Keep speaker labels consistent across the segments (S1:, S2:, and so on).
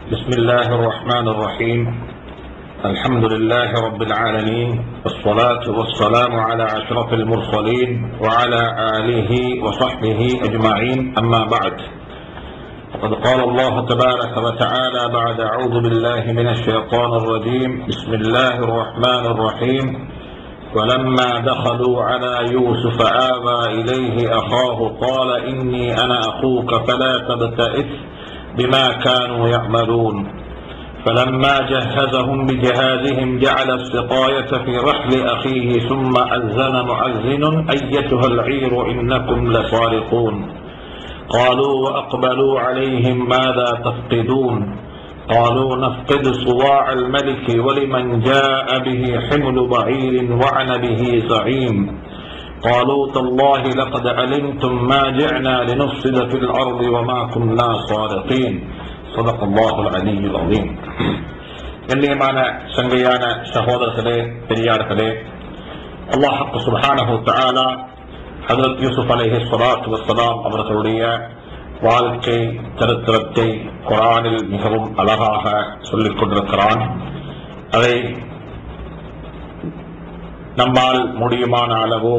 S1: بسم الله الرحمن الرحيم الحمد لله رب العالمين والصلاة والسلام على أشرف المرسلين وعلى آله وصحبه أجمعين أما بعد فقد قال الله تبارك وتعالى بعد أعوذ بالله من الشيطان الرجيم بسم الله الرحمن الرحيم ولما دخلوا على يوسف آوى إليه أخاه قال إني أنا أخوك فلا تبتئس بما كانوا يعملون فلما جهزهم بجهازهم جعل السقاية في رحل أخيه ثم أذن معزن أيتها العير إنكم لصارقون قالوا وأقبلوا عليهم ماذا تفقدون قالوا نفقد صواع الملك ولمن جاء به حمل بعير وعن به زعيم قالوا تالله لقد علمتم ما جئنا لنفسد في الأرض وما كنا صادقين صدق الله العلي العظيم கண்ணியமான சங்கையான சகோதரர்களே பெரியார்களே அல்லாஹ் சுபஹானஹு தஆலா ஹஜரத் யூசுப் அலைஹி ஸலாத்து வஸ்ஸலாம் அவர்களுடைய வாழ்க்கை சரித்திரத்தை குரானில் மிகவும் அழகாக சொல்லிக் கொண்டிருக்கிறான் அதை நம்மால் முடியுமான அளவு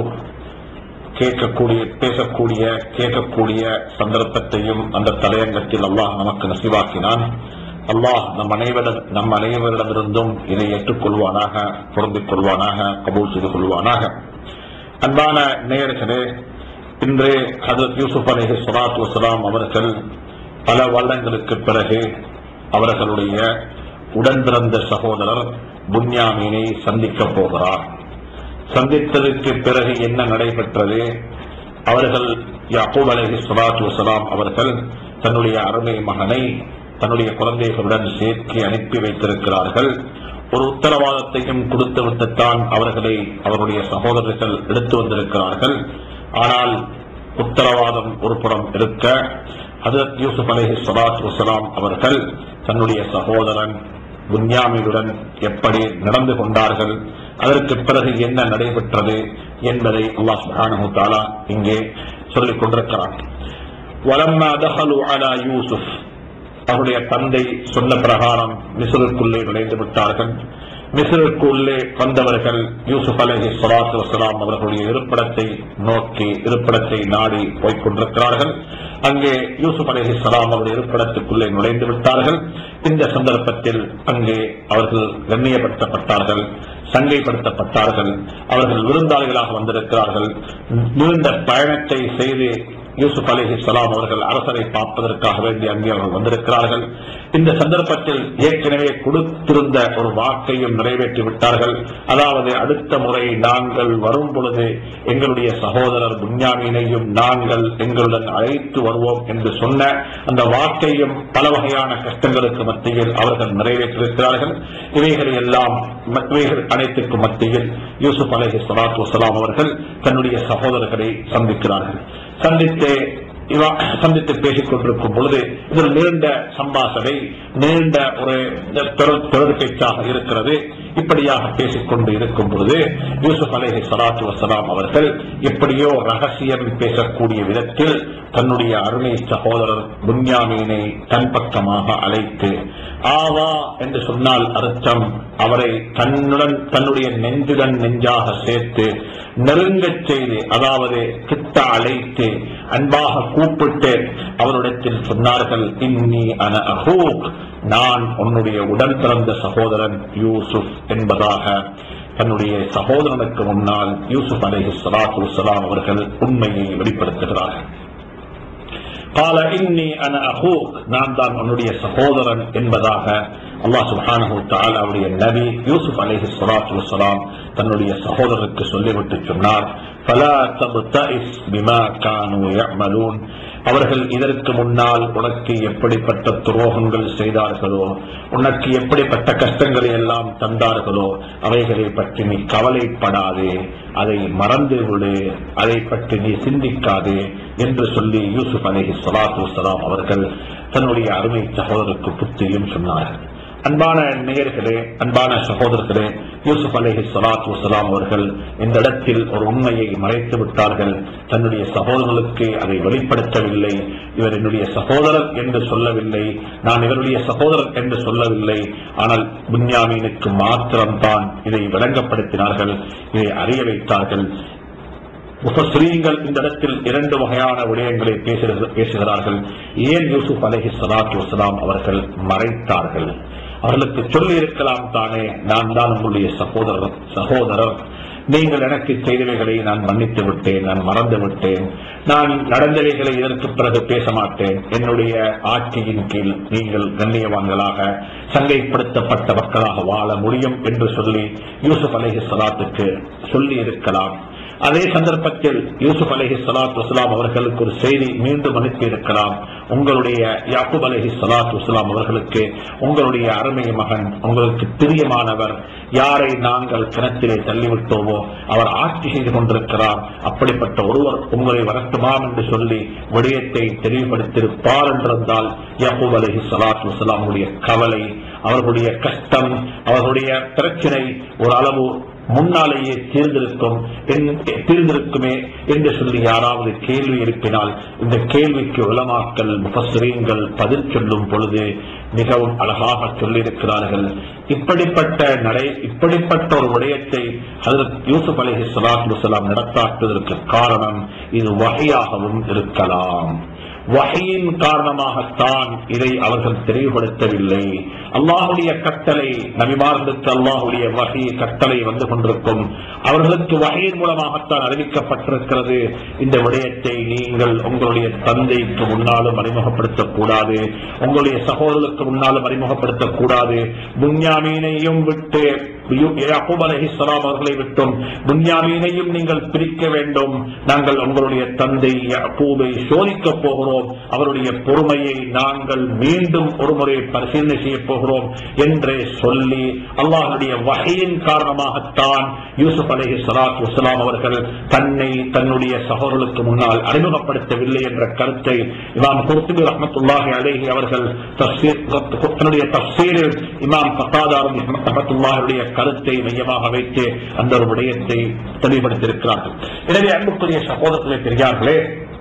S1: கேட்கக்கூடிய பேசக்கூடிய கேட்கக்கூடிய சந்தர்ப்பத்தையும் அந்த தலையங்கத்தில் அல்லாஹ் நமக்கு நசிவாக்கினான் அல்லாஹ் நம் அனைவரிடம் நம் அனைவரிடமிருந்தும் இதை ஏற்றுக்கொள்வானாக பொருந்திக் கொள்வானாக கபூல் செய்து கொள்வானாக அன்பான நேயர்களே இன்று ஹசரத் யூசுப் அலஹி சலாத்து வசலாம் அவர்கள் பல வருடங்களுக்கு பிறகு அவர்களுடைய உடன் பிறந்த சகோதரர் புன்யாமீனை சந்திக்கப் போகிறார் சந்தித்ததற்கு பிறகு என்ன நடைபெற்றது அவர்கள் யாக்கூப் அலஹி சலாத்து வசலாம் அவர்கள் தன்னுடைய அருமை மகனை தன்னுடைய குழந்தைகளுடன் சேர்த்து அனுப்பி வைத்திருக்கிறார்கள் ஒரு உத்தரவாதத்தையும் கொடுத்து விட்டுத்தான் அவர்களை அவருடைய சகோதரர்கள் எடுத்து வந்திருக்கிறார்கள் ஆனால் உத்தரவாதம் ஒரு புறம் இருக்க ஹசரத் யூசுப் அலஹி சலாத் வசலாம் அவர்கள் தன்னுடைய சகோதரன் புன்யாமியுடன் எப்படி நடந்து கொண்டார்கள் அதற்கு பிறகு என்ன நடைபெற்றது என்பதை அல்லாஹ் சுப்ஹானஹு தஆலா இங்கே சொல்லிக் கொண்டிருக்கிறான் வலம்மா தஹலு அலா யூசுப் அவருடைய தந்தை சொன்ன பிரகாரம் மிசுருக்குள்ளே நுழைந்து விட்டார்கள் மிசுருக்குள்ளே வந்தவர்கள் யூசுப் அலஹி சலாத்து வசலாம் அவர்களுடைய இருப்பிடத்தை நோக்கி இருப்பிடத்தை நாடி போய்க் கொண்டிருக்கிறார்கள் அங்கே யூசுப் அலஹி சலாம் அவருடைய இருப்பிடத்துக்குள்ளே நுழைந்து விட்டார்கள் இந்த சந்தர்ப்பத்தில் அங்கே அவர்கள் கண்ணியப்படுத்தப்பட்டார்கள் சங்கைப்படுத்தப்பட்டார்கள் அவர்கள் விருந்தாளிகளாக வந்திருக்கிறார்கள் நீண்ட பயணத்தை செய்து யூசுப் அலிஹி சலாம் அவர்கள் அரசரை பார்ப்பதற்காக வேண்டி அங்கே அவர்கள் வந்திருக்கிறார்கள் இந்த சந்தர்ப்பத்தில் ஏற்கனவே கொடுத்திருந்த ஒரு வாக்கையும் நிறைவேற்றி விட்டார்கள் அதாவது அடுத்த முறை நாங்கள் வரும் பொழுது எங்களுடைய சகோதரர் புன்யாமீனையும் நாங்கள் எங்களுடன் அழைத்து வருவோம் என்று சொன்ன அந்த வாக்கையும் பல வகையான கஷ்டங்களுக்கு மத்தியில் அவர்கள் நிறைவேற்றிருக்கிறார்கள் இவைகளை எல்லாம் இவைகள் அனைத்துக்கும் மத்தியில் யூசுப் அலஹி சலாத்து வசலாம் அவர்கள் தன்னுடைய சகோதரர்களை சந்திக்கிறார்கள் சந்தித்து சந்தித்து பேசிக் கொண்டிருக்கும் பொழுது இதில் நீண்ட சம்பாசனை நீண்ட ஒரு தொடர் பேச்சாக இருக்கிறது இப்படியாக பேசிக்கொண்டு இருக்கும் பொழுது யூசுப் அலேஹி சலாத்து வசலாம் அவர்கள் எப்படியோ ரகசியம் பேசக்கூடிய விதத்தில் தன்னுடைய அருமை சகோதரர் புன்யாமீனை தன் பக்கமாக அழைத்து ஆவா என்று சொன்னால் அர்த்தம் அவரை தன்னுடன் தன்னுடைய நெஞ்சுடன் நெஞ்சாக சேர்த்து நெருங்கச் செய்து அதாவது கிட்ட அழைத்து அன்பாக கூப்பிட்டு அவரிடத்தில் சொன்னார்கள் இன்னி அன அஹூக் நான் உன்னுடைய உடன் பிறந்த சகோதரன் யூசுப் என்பதாக தன்னுடைய சகோதரனுக்கு முன்னால் யூசுப் அலேஹி சலாத்து வலாம் அவர்கள் உண்மையை வெளிப்படுத்துகிறார்கள் கால இன்னி அன அஹூக் நான் தான் உன்னுடைய சகோதரன் என்பதாக அல்லாஹ் சுப்ஹானஹு தஆலாவுடைய நபி யூசுப் அலைஹி ஸலாத்து வஸலாம் தன்னுடைய சகோதரருக்கு சொல்லிவிட்டு சொன்னார் ஃபலா தப்தஇஸ் பிமா கானூ يعملون அவர்கள் இதற்கு முன்னால் உனக்கு எப்படிப்பட்ட துரோகங்கள் செய்தார்களோ உனக்கு எப்படிப்பட்ட கஷ்டங்களை எல்லாம் தந்தார்களோ அவைகளை பற்றி நீ கவலைப்படாதே அதை மறந்து விடு அதை பற்றி நீ சிந்திக்காதே என்று சொல்லி யூசுப் அலைஹி ஸலாத்து வஸலாம் அவர்கள் தன்னுடைய அருமை சகோதரருக்கு புத்தியும் சொன்னார்கள் அன்பான நேயர்களே அன்பான சகோதரர்களே யூசுப் அலைஹி ஸலாத்து வஸலாம் அவர்கள் இந்த இடத்தில் ஒரு உண்மையை மறைத்து விட்டார்கள் தன்னுடைய சகோதரர்களுக்கு அதை வெளிப்படுத்தவில்லை இவர் என்னுடைய சகோதரர் என்று சொல்லவில்லை நான் இவருடைய சகோதரர் என்று சொல்லவில்லை ஆனால் புன்யாமீனுக்கு மாத்திரம்தான் இதை விளங்கப்படுத்தினார்கள் இதை அறிய வைத்தார்கள் முஃபஸ்ரீங்கள் இந்த இடத்தில் இரண்டு வகையான விடயங்களை பேசுகிறது- பேசுகிறார்கள் ஏன் யூசுப் அலைஹி ஸலாத்து வஸலாம் அவர்கள் மறைத்தார்கள் அவர்களுக்கு சொல்லி இருக்கலாம் தானே நான் தான் உங்களுடைய சகோதரர் சகோதரர் நீங்கள் எனக்கு செய்தவைகளை நான் மன்னித்து விட்டேன் நான் மறந்து விட்டேன் நான் நடந்தவைகளை இதற்கு பிறகு பேச மாட்டேன் என்னுடைய ஆட்சியின் கீழ் நீங்கள் கண்ணியவான்களாக சங்கைப்படுத்தப்பட்ட மக்களாக வாழ முடியும் என்று சொல்லி யூசுப் அலைஹி ஸலாத்துக்கு சொல்லி இருக்கலாம் அதே சந்தர்ப்பத்தில் யூசுப் அலஹி சலாத் வசலாம் அவர்களுக்கு ஒரு செய்தி மீண்டும் அனுப்பி இருக்கலாம் உங்களுடைய யாக்கூப் அலஹி சலாத் வசலாம் அவர்களுக்கு உங்களுடைய அருமை மகன் உங்களுக்கு பிரியமானவர் யாரை நாங்கள் கிணத்திலே தள்ளிவிட்டோமோ அவர் ஆட்சி செய்து கொண்டிருக்கிறார் அப்படிப்பட்ட ஒருவர் உங்களை வரட்டுமாம் என்று சொல்லி விடயத்தை தெளிவுபடுத்தியிருப்பார் என்றிருந்தால் யாக்கூப் அலஹி சலாத் வசலாமுடைய கவலை அவர்களுடைய கஷ்டம் அவர்களுடைய பிரச்சனை ஒரு அளவு முன்னாலேயே தீர்ந்திருக்கும் என்- தீர்ந்திருக்குமே என்று சொல்லி யாராவது கேள்வி எழுப்பினால் இந்த கேள்விக்கு உலமாக்கல் முஃபஸ்ஸரீன்கள் பதில் சொல்லும் பொழுது மிகவும் அழகாக சொல்லியிருக்கிறார்கள் இப்படிப்பட்ட நடை இப்படிப்பட்ட ஒரு விடயத்தை ஹஜரத் யூசுப் அலைஹி ஸலாத்து வஸலாம் நடத்தாட்டுவதற்கு காரணம் இது வகையாகவும் இருக்கலாம் வகையின் காரணமாகத்தான் இதை அவர்கள் தெளிவுபடுத்தவில்லை அல்லாஹுடைய கட்டளை நபிமார்களுக்கு அல்லாஹுடைய வகை கட்டளை வந்து கொண்டிருக்கும் அவர்களுக்கு வகையின் மூலமாகத்தான் அறிவிக்கப்பட்டிருக்கிறது இந்த விடயத்தை நீங்கள் உங்களுடைய தந்தைக்கு முன்னாலும் அறிமுகப்படுத்தக்கூடாது உங்களுடைய சகோதரருக்கு முன்னாலும் அறிமுகப்படுத்தக்கூடாது புன்யாமீனையும் விட்டு யாக்கூப் அலைஹிஸ்ஸலாம் அவர்களை விட்டும் புன்யாமீனையும் நீங்கள் பிரிக்க வேண்டும் நாங்கள் உங்களுடைய தந்தை யாக்கூபை சோதிக்கப் போகிறோம் அவருடைய பொறுமையை நாங்கள் மீண்டும் ஒருமுறை பரிசீலனை செய்ய போகிறோம் என்றே சொல்லி அல்லாஹ்வுடைய வகையின் காரணமாகத்தான் யூசுப் அலைஹி ஸலாத்து வஸலாம் அவர்கள் தன்னை தன்னுடைய சகோதரர்களுக்கு முன்னால் அறிமுகப்படுத்தவில்லை என்ற கருத்தை இமாம் குர்துபி ரஹ்மத்துல்லாஹி அலைஹி அவர்கள் தஃசீர் தன்னுடைய தஃசீரில் இமாம் கத்தாதாரும் ரஹ்மத்துல்லாஹியுடைய கருத்தை மையமாக வைத்து அந்த ஒரு விடயத்தை தெளிவுபடுத்தியிருக்கிறார்கள் எனவே அன்புக்குரிய சகோதரர்களே பெரியார்களே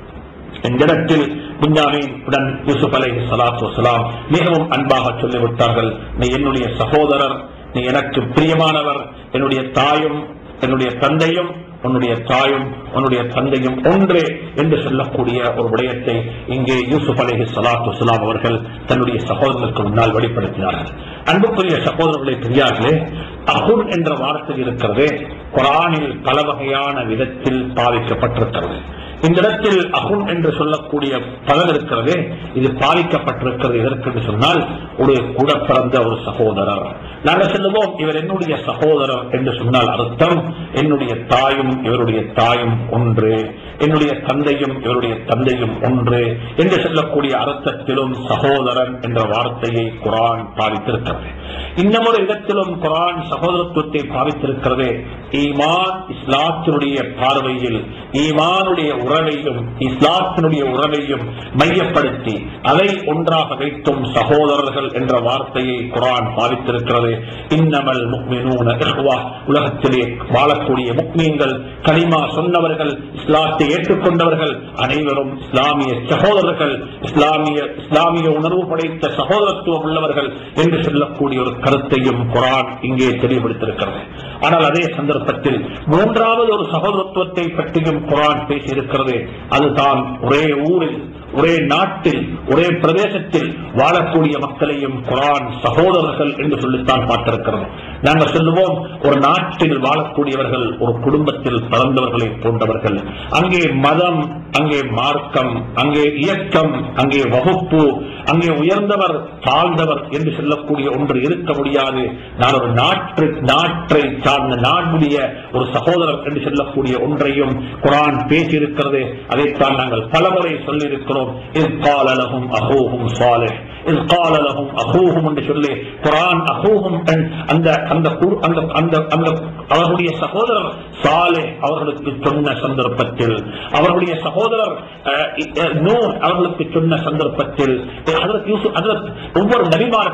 S1: இந்த இடத்தில் புஞ்சாமின் உடன் யூசுப் அலை சலாத்து வசலாம் மிகவும் அன்பாக சொல்லிவிட்டார்கள் நீ என்னுடைய சகோதரர் நீ எனக்கு பிரியமானவர் என்னுடைய தாயும் என்னுடைய தந்தையும் உன்னுடைய தாயும் உன்னுடைய தந்தையும் ஒன்றே என்று சொல்லக்கூடிய ஒரு விடயத்தை இங்கே யூசுப் அலைஹி ஸலாத்து வஸலாம் அவர்கள் தன்னுடைய சகோதரர்களுக்கு முன்னால் வெளிப்படுத்தினார்கள் அன்புக்குரிய சகோதரர்களை பெரியார்களே அகுன் என்ற வார்த்தை இருக்கிறதே குரானில் பல வகையான விதத்தில் பாவிக்கப்பட்டிருக்கிறது இந்த இடத்தில் அகுன் என்று சொல்லக்கூடிய பலன் இருக்கிறதே இது பாதிக்கப்பட்டிருக்கிறது எதற்கு என்று சொன்னால் ஒரு கூட பிறந்த ஒரு சகோதரர் நாங்கள் சொல்லுவோம் இவர் என்னுடைய சகோதரர் என்று சொன்னால் அர்த்தம் என்னுடைய தாயும் இவருடைய தாயும் ஒன்று என்னுடைய தந்தையும் இவருடைய தந்தையும் ஒன்று என்று சொல்லக்கூடிய அர்த்தத்திலும் சகோதரன் என்ற வார்த்தையை குரான் பாவித்திருக்கிறது இன்னமொரு இடத்திலும் குரான் சகோதரத்துவத்தை பாவித்திருக்கிறது ஈமான் இஸ்லாத்தினுடைய பார்வையில் ஈமானுடைய உறவையும் இஸ்லாத்தினுடைய உறவையும் மையப்படுத்தி அதை ஒன்றாக வைத்தும் சகோதரர்கள் என்ற வார்த்தையை குரான் பாவித்திருக்கிறது இன்னமல் முக்மினூன இஹ்வா உலகத்திலே வாழக்கூடிய முக்மீன்கள் கலிமா சொன்னவர்கள் இஸ்லாத்தை ஏற்றுக்கொண்டவர்கள் அனைவரும் இஸ்லாமிய சகோதரர்கள் இஸ்லாமிய இஸ்லாமிய உணர்வு படைத்த சகோதரத்துவம் உள்ளவர்கள் என்று சொல்லக்கூடிய ஒரு கருத்தையும் குரான் இங்கே தெளிவுபடுத்தியிருக்கிறது ஆனால் அதே சந்தர்ப்பத்தில் மூன்றாவது ஒரு சகோதரத்துவத்தை பற்றியும் குரான் பேசியிருக்கிறது அதுதான் ஒரே ஊரில் ஒரே நாட்டில் ஒரே பிரதேசத்தில் வாழக்கூடிய மக்களையும் குரான் சகோதரர்கள் என்று சொல்லித்தான் பார்த்திருக்கிறது நாங்கள் சொல்லுவோம் ஒரு நாட்டில் வாழக்கூடியவர்கள் ஒரு குடும்பத்தில் பிறந்தவர்களை போன்றவர்கள் அங்கே மதம் அங்கே மார்க்கம் அங்கே இயக்கம் அங்கே வகுப்பு அங்கே உயர்ந்தவர் தாழ்ந்தவர் என்று சொல்லக்கூடிய ஒன்று இருக்க முடியாது நான் ஒரு நாட்டு நாட்டை சார்ந்த நாடுடைய ஒரு சகோதரர் என்று சொல்லக்கூடிய ஒன்றையும் குரான் பேசியிருக்கிறது அதைத்தான் நாங்கள் பலமுறை சொல்லியிருக்கிறோம் இஸ் காலலகும் அகூஹும் சாலிஹ் இஸ் காலலகும் அகூஹும் என்று சொல்லி குரான் அகூஹும் அந்த அந்த கு- அந்த அந்த அந்த அவர்களுடைய சகோதரர் சாலே அவர்களுக்கு சொன்ன சந்தர்ப்பத்தில் அவர்களுடைய சகோதரர் அஹ், அஹ், நூர் அவர்களுக்கு சொன்ன சந்தர்ப்பத்தில் ஹஜரத் யூசுப் ஹஜரத் ஒவ்வொரு நபிமார்களும்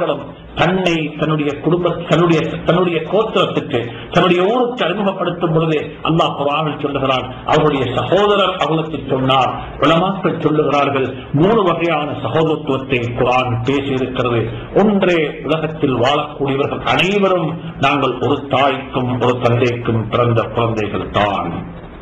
S1: தன்னை தன்னுடைய குடும்ப தன்னுடைய தன்னுடைய கோத்திரத்துக்கு தன்னுடைய ஊருக்கு அறிமுகப்படுத்தும் பொழுது அல்லாஹ் குரானில் சொல்லுகிறான் அவருடைய சகோதரர் அவளுக்கு சொன்னார் உலமாக்கள் சொல்லுகிறார்கள் மூணு வகையான சகோதரத்துவத்தை குரான் பேசியிருக்கிறது ஒன்றே உலகத்தில் வாழக்கூடியவர்கள் அனைவரும் நாங்கள் ஒரு தாய்க்கும் ஒரு தந்தைக்கும் பிறந்த குழந்தைகள் தான்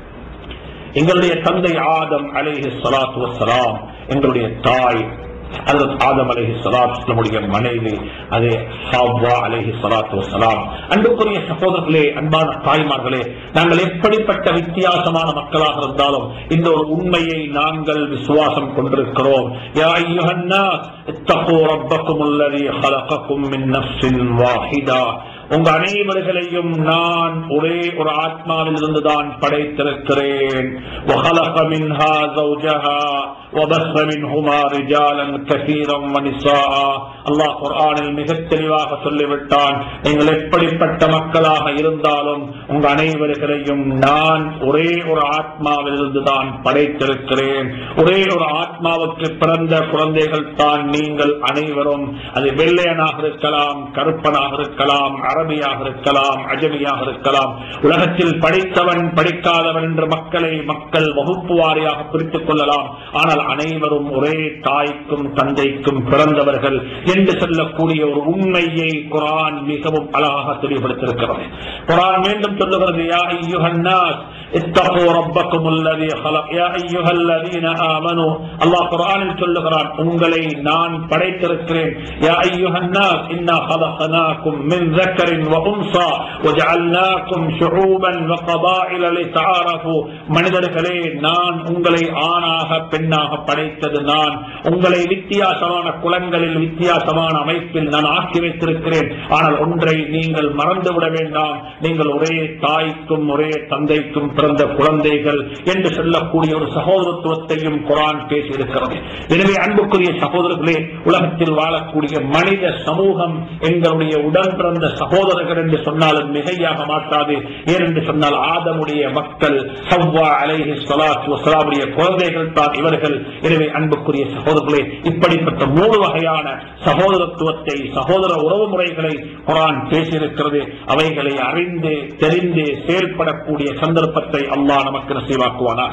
S1: எங்களுடைய தந்தை ஆதம் அலைஹி ஸலாத்து வஸ்ஸலாம் எங்களுடைய தாய் ஹஜரத் ஆதம் அலைஹி ஸலாத்து நம்முடைய மனைவி அதே ஹவ்வா அலைஹி ஸலாத்து வஸ்ஸலாம் அன்புக்குரிய சகோதரர்களே அன்பான தாய்மார்களே நாங்கள் எப்படிப்பட்ட வித்தியாசமான மக்களாக இருந்தாலும் இந்த ஒரு உண்மையை நாங்கள் விசுவாசம் கொண்டிருக்கிறோம் யா அய்யுஹன் நாஸ் இத்தகூ ரப்பக்கும் அல்லதி خلقكم من نفس واحده உங்க அனைவர்களையும் நான் ஒரே ஒரு ஆத்மாவில் இருந்துதான் படைத்திருக்கிறேன் وخلق منها زوجها وبث منهما رجالا كثيرا ونساء அல்லாஹ் குர்ஆனில் மிக தெளிவாக சொல்லிவிட்டான் நீங்கள் எப்படிப்பட்ட மக்களாக இருந்தாலும் உங்க அனைவர்களையும் நான் ஒரே ஒரு ஆத்மாவில் இருந்துதான் படைத்திருக்கிறேன் ஒரே ஒரு ஆத்மாவுக்கு பிறந்த குழந்தைகள் தான் நீங்கள் அனைவரும் அது வெள்ளையனாக இருக்கலாம் கருப்பனாக இருக்கலாம் அரபியாக இருக்கலாம் அஜமியாக இருக்கலாம் உலகத்தில் படித்தவன் படிக்காதவன் என்ற மக்களை மக்கள் வகுப்பு வாரியாக பிரித்துக் கொள்ளலாம் ஆனால் அனைவரும் ஒரே தாய்க்கும் தந்தைக்கும் பிறந்தவர்கள் என்று சொல்லக்கூடிய ஒரு உண்மையை குரான் மிகவும் அழகாக தெளிவுபடுத்தியிருக்கிறது குரான் மீண்டும் சொல்லுகிறது யா ஐயுஹன் நாஸ் اتقوا ربكم الذي خلق يا ايها الذين امنوا الله குர்ஆனில் சொல்லுகிறான் உங்களை நான் படைத்திருக்கிறேன் يا ايها الناس انا خلقناكم من ذكر وانثى وجعلناكم شعوبا وقبائل لتعارفوا மனிதர்களே நான் உங்களை ஆணாக பெண்ணாக படைத்தது நான் உங்களை வித்தியாசமான குலங்களில் வித்தியாசமான அமைப்பில் நான் ஆக்கி வைத்திருக்கிறேன் ஆனால் ஒன்றை நீங்கள் மறந்துவிட வேண்டாம் நீங்கள் ஒரே தாய்க்கும் ஒரே தந்தைக்கும் பிறந்த குழந்தைகள் என்று சொல்லக்கூடிய ஒரு சகோதரத்துவத்தையும் குரான் பேசியிருக்கிறது எனவே அன்புக்குரிய சகோதரர்களே உலகத்தில் வாழக்கூடிய மனித சமூகம் எங்களுடைய உடன் பிறந்த சகோதரர்கள் என்று சொன்னாலும் மிகையாக மாட்டாது ஏனென்று சொன்னால் ஆதமுடைய மக்கள் ஹவ்வா அலைஹி ஸலாத்து வஸலாமுடைய குழந்தைகள் தான் இவர்கள் எனவே அன்புக்குரிய சகோதரர்களே இப்படிப்பட்ட மூணு வகையான சகோதரத்துவத்தை சகோதர உறவு முறைகளை குரான் பேசியிருக்கிறது அவைகளை அறிந்து தெரிந்து செயல்படக்கூடிய சந்தர்ப்பத்தை அல்லாஹ் நமக்கு நசீவாக்குவானார்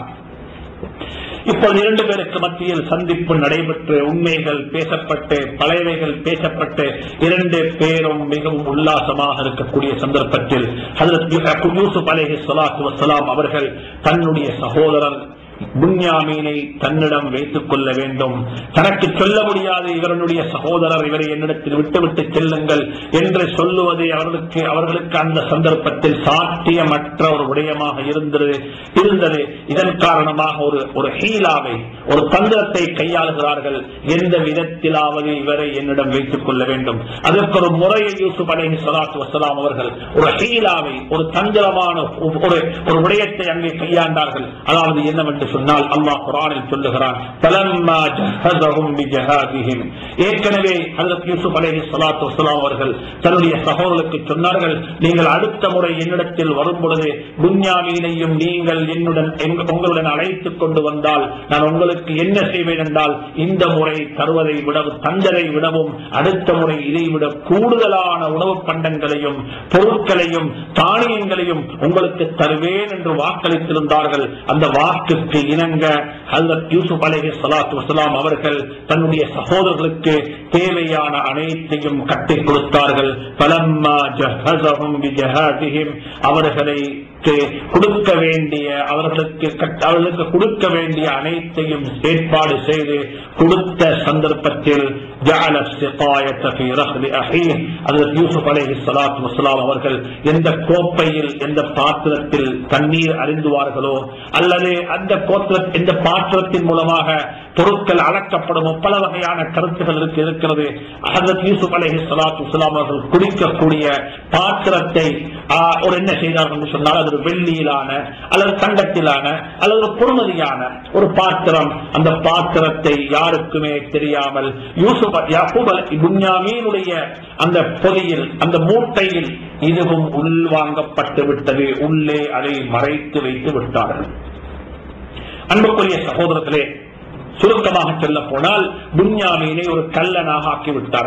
S1: இப்போது இரண்டு பேருக்கு மத்தியில் சந்திப்பு நடைபெற்று உண்மைகள் பேசப்பட்டு பழையவைகள் பேசப்பட்டு இரண்டு பேரும் மிகவும் உல்லாசமாக இருக்கக்கூடிய சந்தர்ப்பத்தில் ஹஜரத் யூசுப் அலைஹி ஸலாத்து வஸ்ஸலாம் அவர்கள் தன்னுடைய சகோதரர் புன்யாமீனை தன்னிடம் வைத்துக் கொள்ள வேண்டும் தனக்கு சொல்ல முடியாது இவருடைய சகோதரர் இவரை என்னிடத்தில் விட்டுவிட்டு செல்லுங்கள் என்று சொல்லுவது அவர்களுக்கு அவர்களுக்கு அந்த சந்தர்ப்பத்தில் சாத்தியமற்ற ஒரு விடயமாக இருந்தது இருந்தது இதன் காரணமாக ஒரு ஒரு ஹீலாவை ஒரு தந்திரத்தை கையாளுகிறார்கள் எந்த விதத்திலாவது இவரை என்னிடம் வைத்துக் கொள்ள வேண்டும் அதற்கு ஒரு முறையை யூசுப் அலைஹி ஸலாத்து வஸலாம் அவர்கள் ஒரு ஹீலாவை ஒரு தந்திரமான ஒரு ஒரு விடயத்தை அங்கே கையாண்டார்கள் அதாவது என்னவென்று சொன்னால் அல்லாஹ் குரானில் சொல்லுகிறான் "ஃபலம்மா ஜஹஸஹும் பிஜஹாதிஹிம்." ஏற்கனவே ஹஜரத் யூசுப் அலைஹி ஸலாத்து வஸலாம் அவர்கள் தன்னுடைய சகோதரருக்கு சொன்னார்கள் நீங்கள் அடுத்த முறை என்னிடத்தில் வரும் பொழுது புன்யாமீனையும் நீங்கள் என்னுடன் எங்க- உங்களுடன் அழைத்துக் கொண்டு வந்தால் நான் உங்களுக்கு என்ன செய்வேன் என்றால் இந்த முறை தருவதை விடவும் தந்ததை விடவும் அடுத்த முறை இதை விட கூடுதலான உணவுப் பண்டங்களையும் பொருட்களையும் தானியங்களையும் உங்களுக்கு தருவேன் என்று வாக்களித்திருந்தார்கள் அந்த வாக்குக்கு இணங்க ஹல்ரத் யூசுப் அலைஹி ஸலாத்து வஸலாம் அவர்கள் தன்னுடைய சகோதரர்களுக்கு தேவையான அனைத்தையும் கட்டிக் கொடுத்தார்கள் பலம்மா ஜஹஸஹும் பிஜஹாதிஹிம் அவர்களை கொடுக்க வேண்டிய அவர்களுக்கு கட்- அவர்களுக்கு கொடுக்க வேண்டிய அனைத்தையும் ஏற்பாடு செய்து கொடுத்த சந்தர்ப்பத்தில் ஜஅல السقاية في رحل أخيه அதில் யூசுப் அலைஹி ஸலாத்து வஸலாம் அவர்கள் எந்த கோப்பையில் எந்த பாத்திரத்தில் தண்ணீர் அறிந்துவார்களோ அல்லது அந்த கோத்திர எந்த பாத்திரத்தின் மூலமாக பொருட்கள் அளக்கப்படுமோ பல வகையான கருத்துகள் இருக்கு இருக்கிறது ஹஜரத் யூசுப் அலைஹி ஸலாத்து வஸலாம் அவர்கள் குடிக்கக்கூடிய பாத்திரத்தை ஆ, ஒரு என்ன செய்தார்கள் என்று சொன்னால் அது ஒரு வெள்ளியிலான அல்லது தங்கத்திலான அல்லது ஒரு பொறுமதியான ஒரு பாத்திரம் அந்த பாத்திரத்தை யாருக்குமே தெரியாமல் யூசுப் யாக்கூப் அலை- புன்யாமீனுடைய அந்த பொதியில் அந்த மூட்டையில் இதுவும் உள்வாங்கப்பட்டு விட்டது உள்ளே அதை மறைத்து வைத்து விட்டார்கள் அன்புக்குரிய சகோதரர்களே சுருக்கமாக சொல்ல போனால் புன்யாமீனை ஒரு கல்லனாக ஆக்கி விட்டார்கள்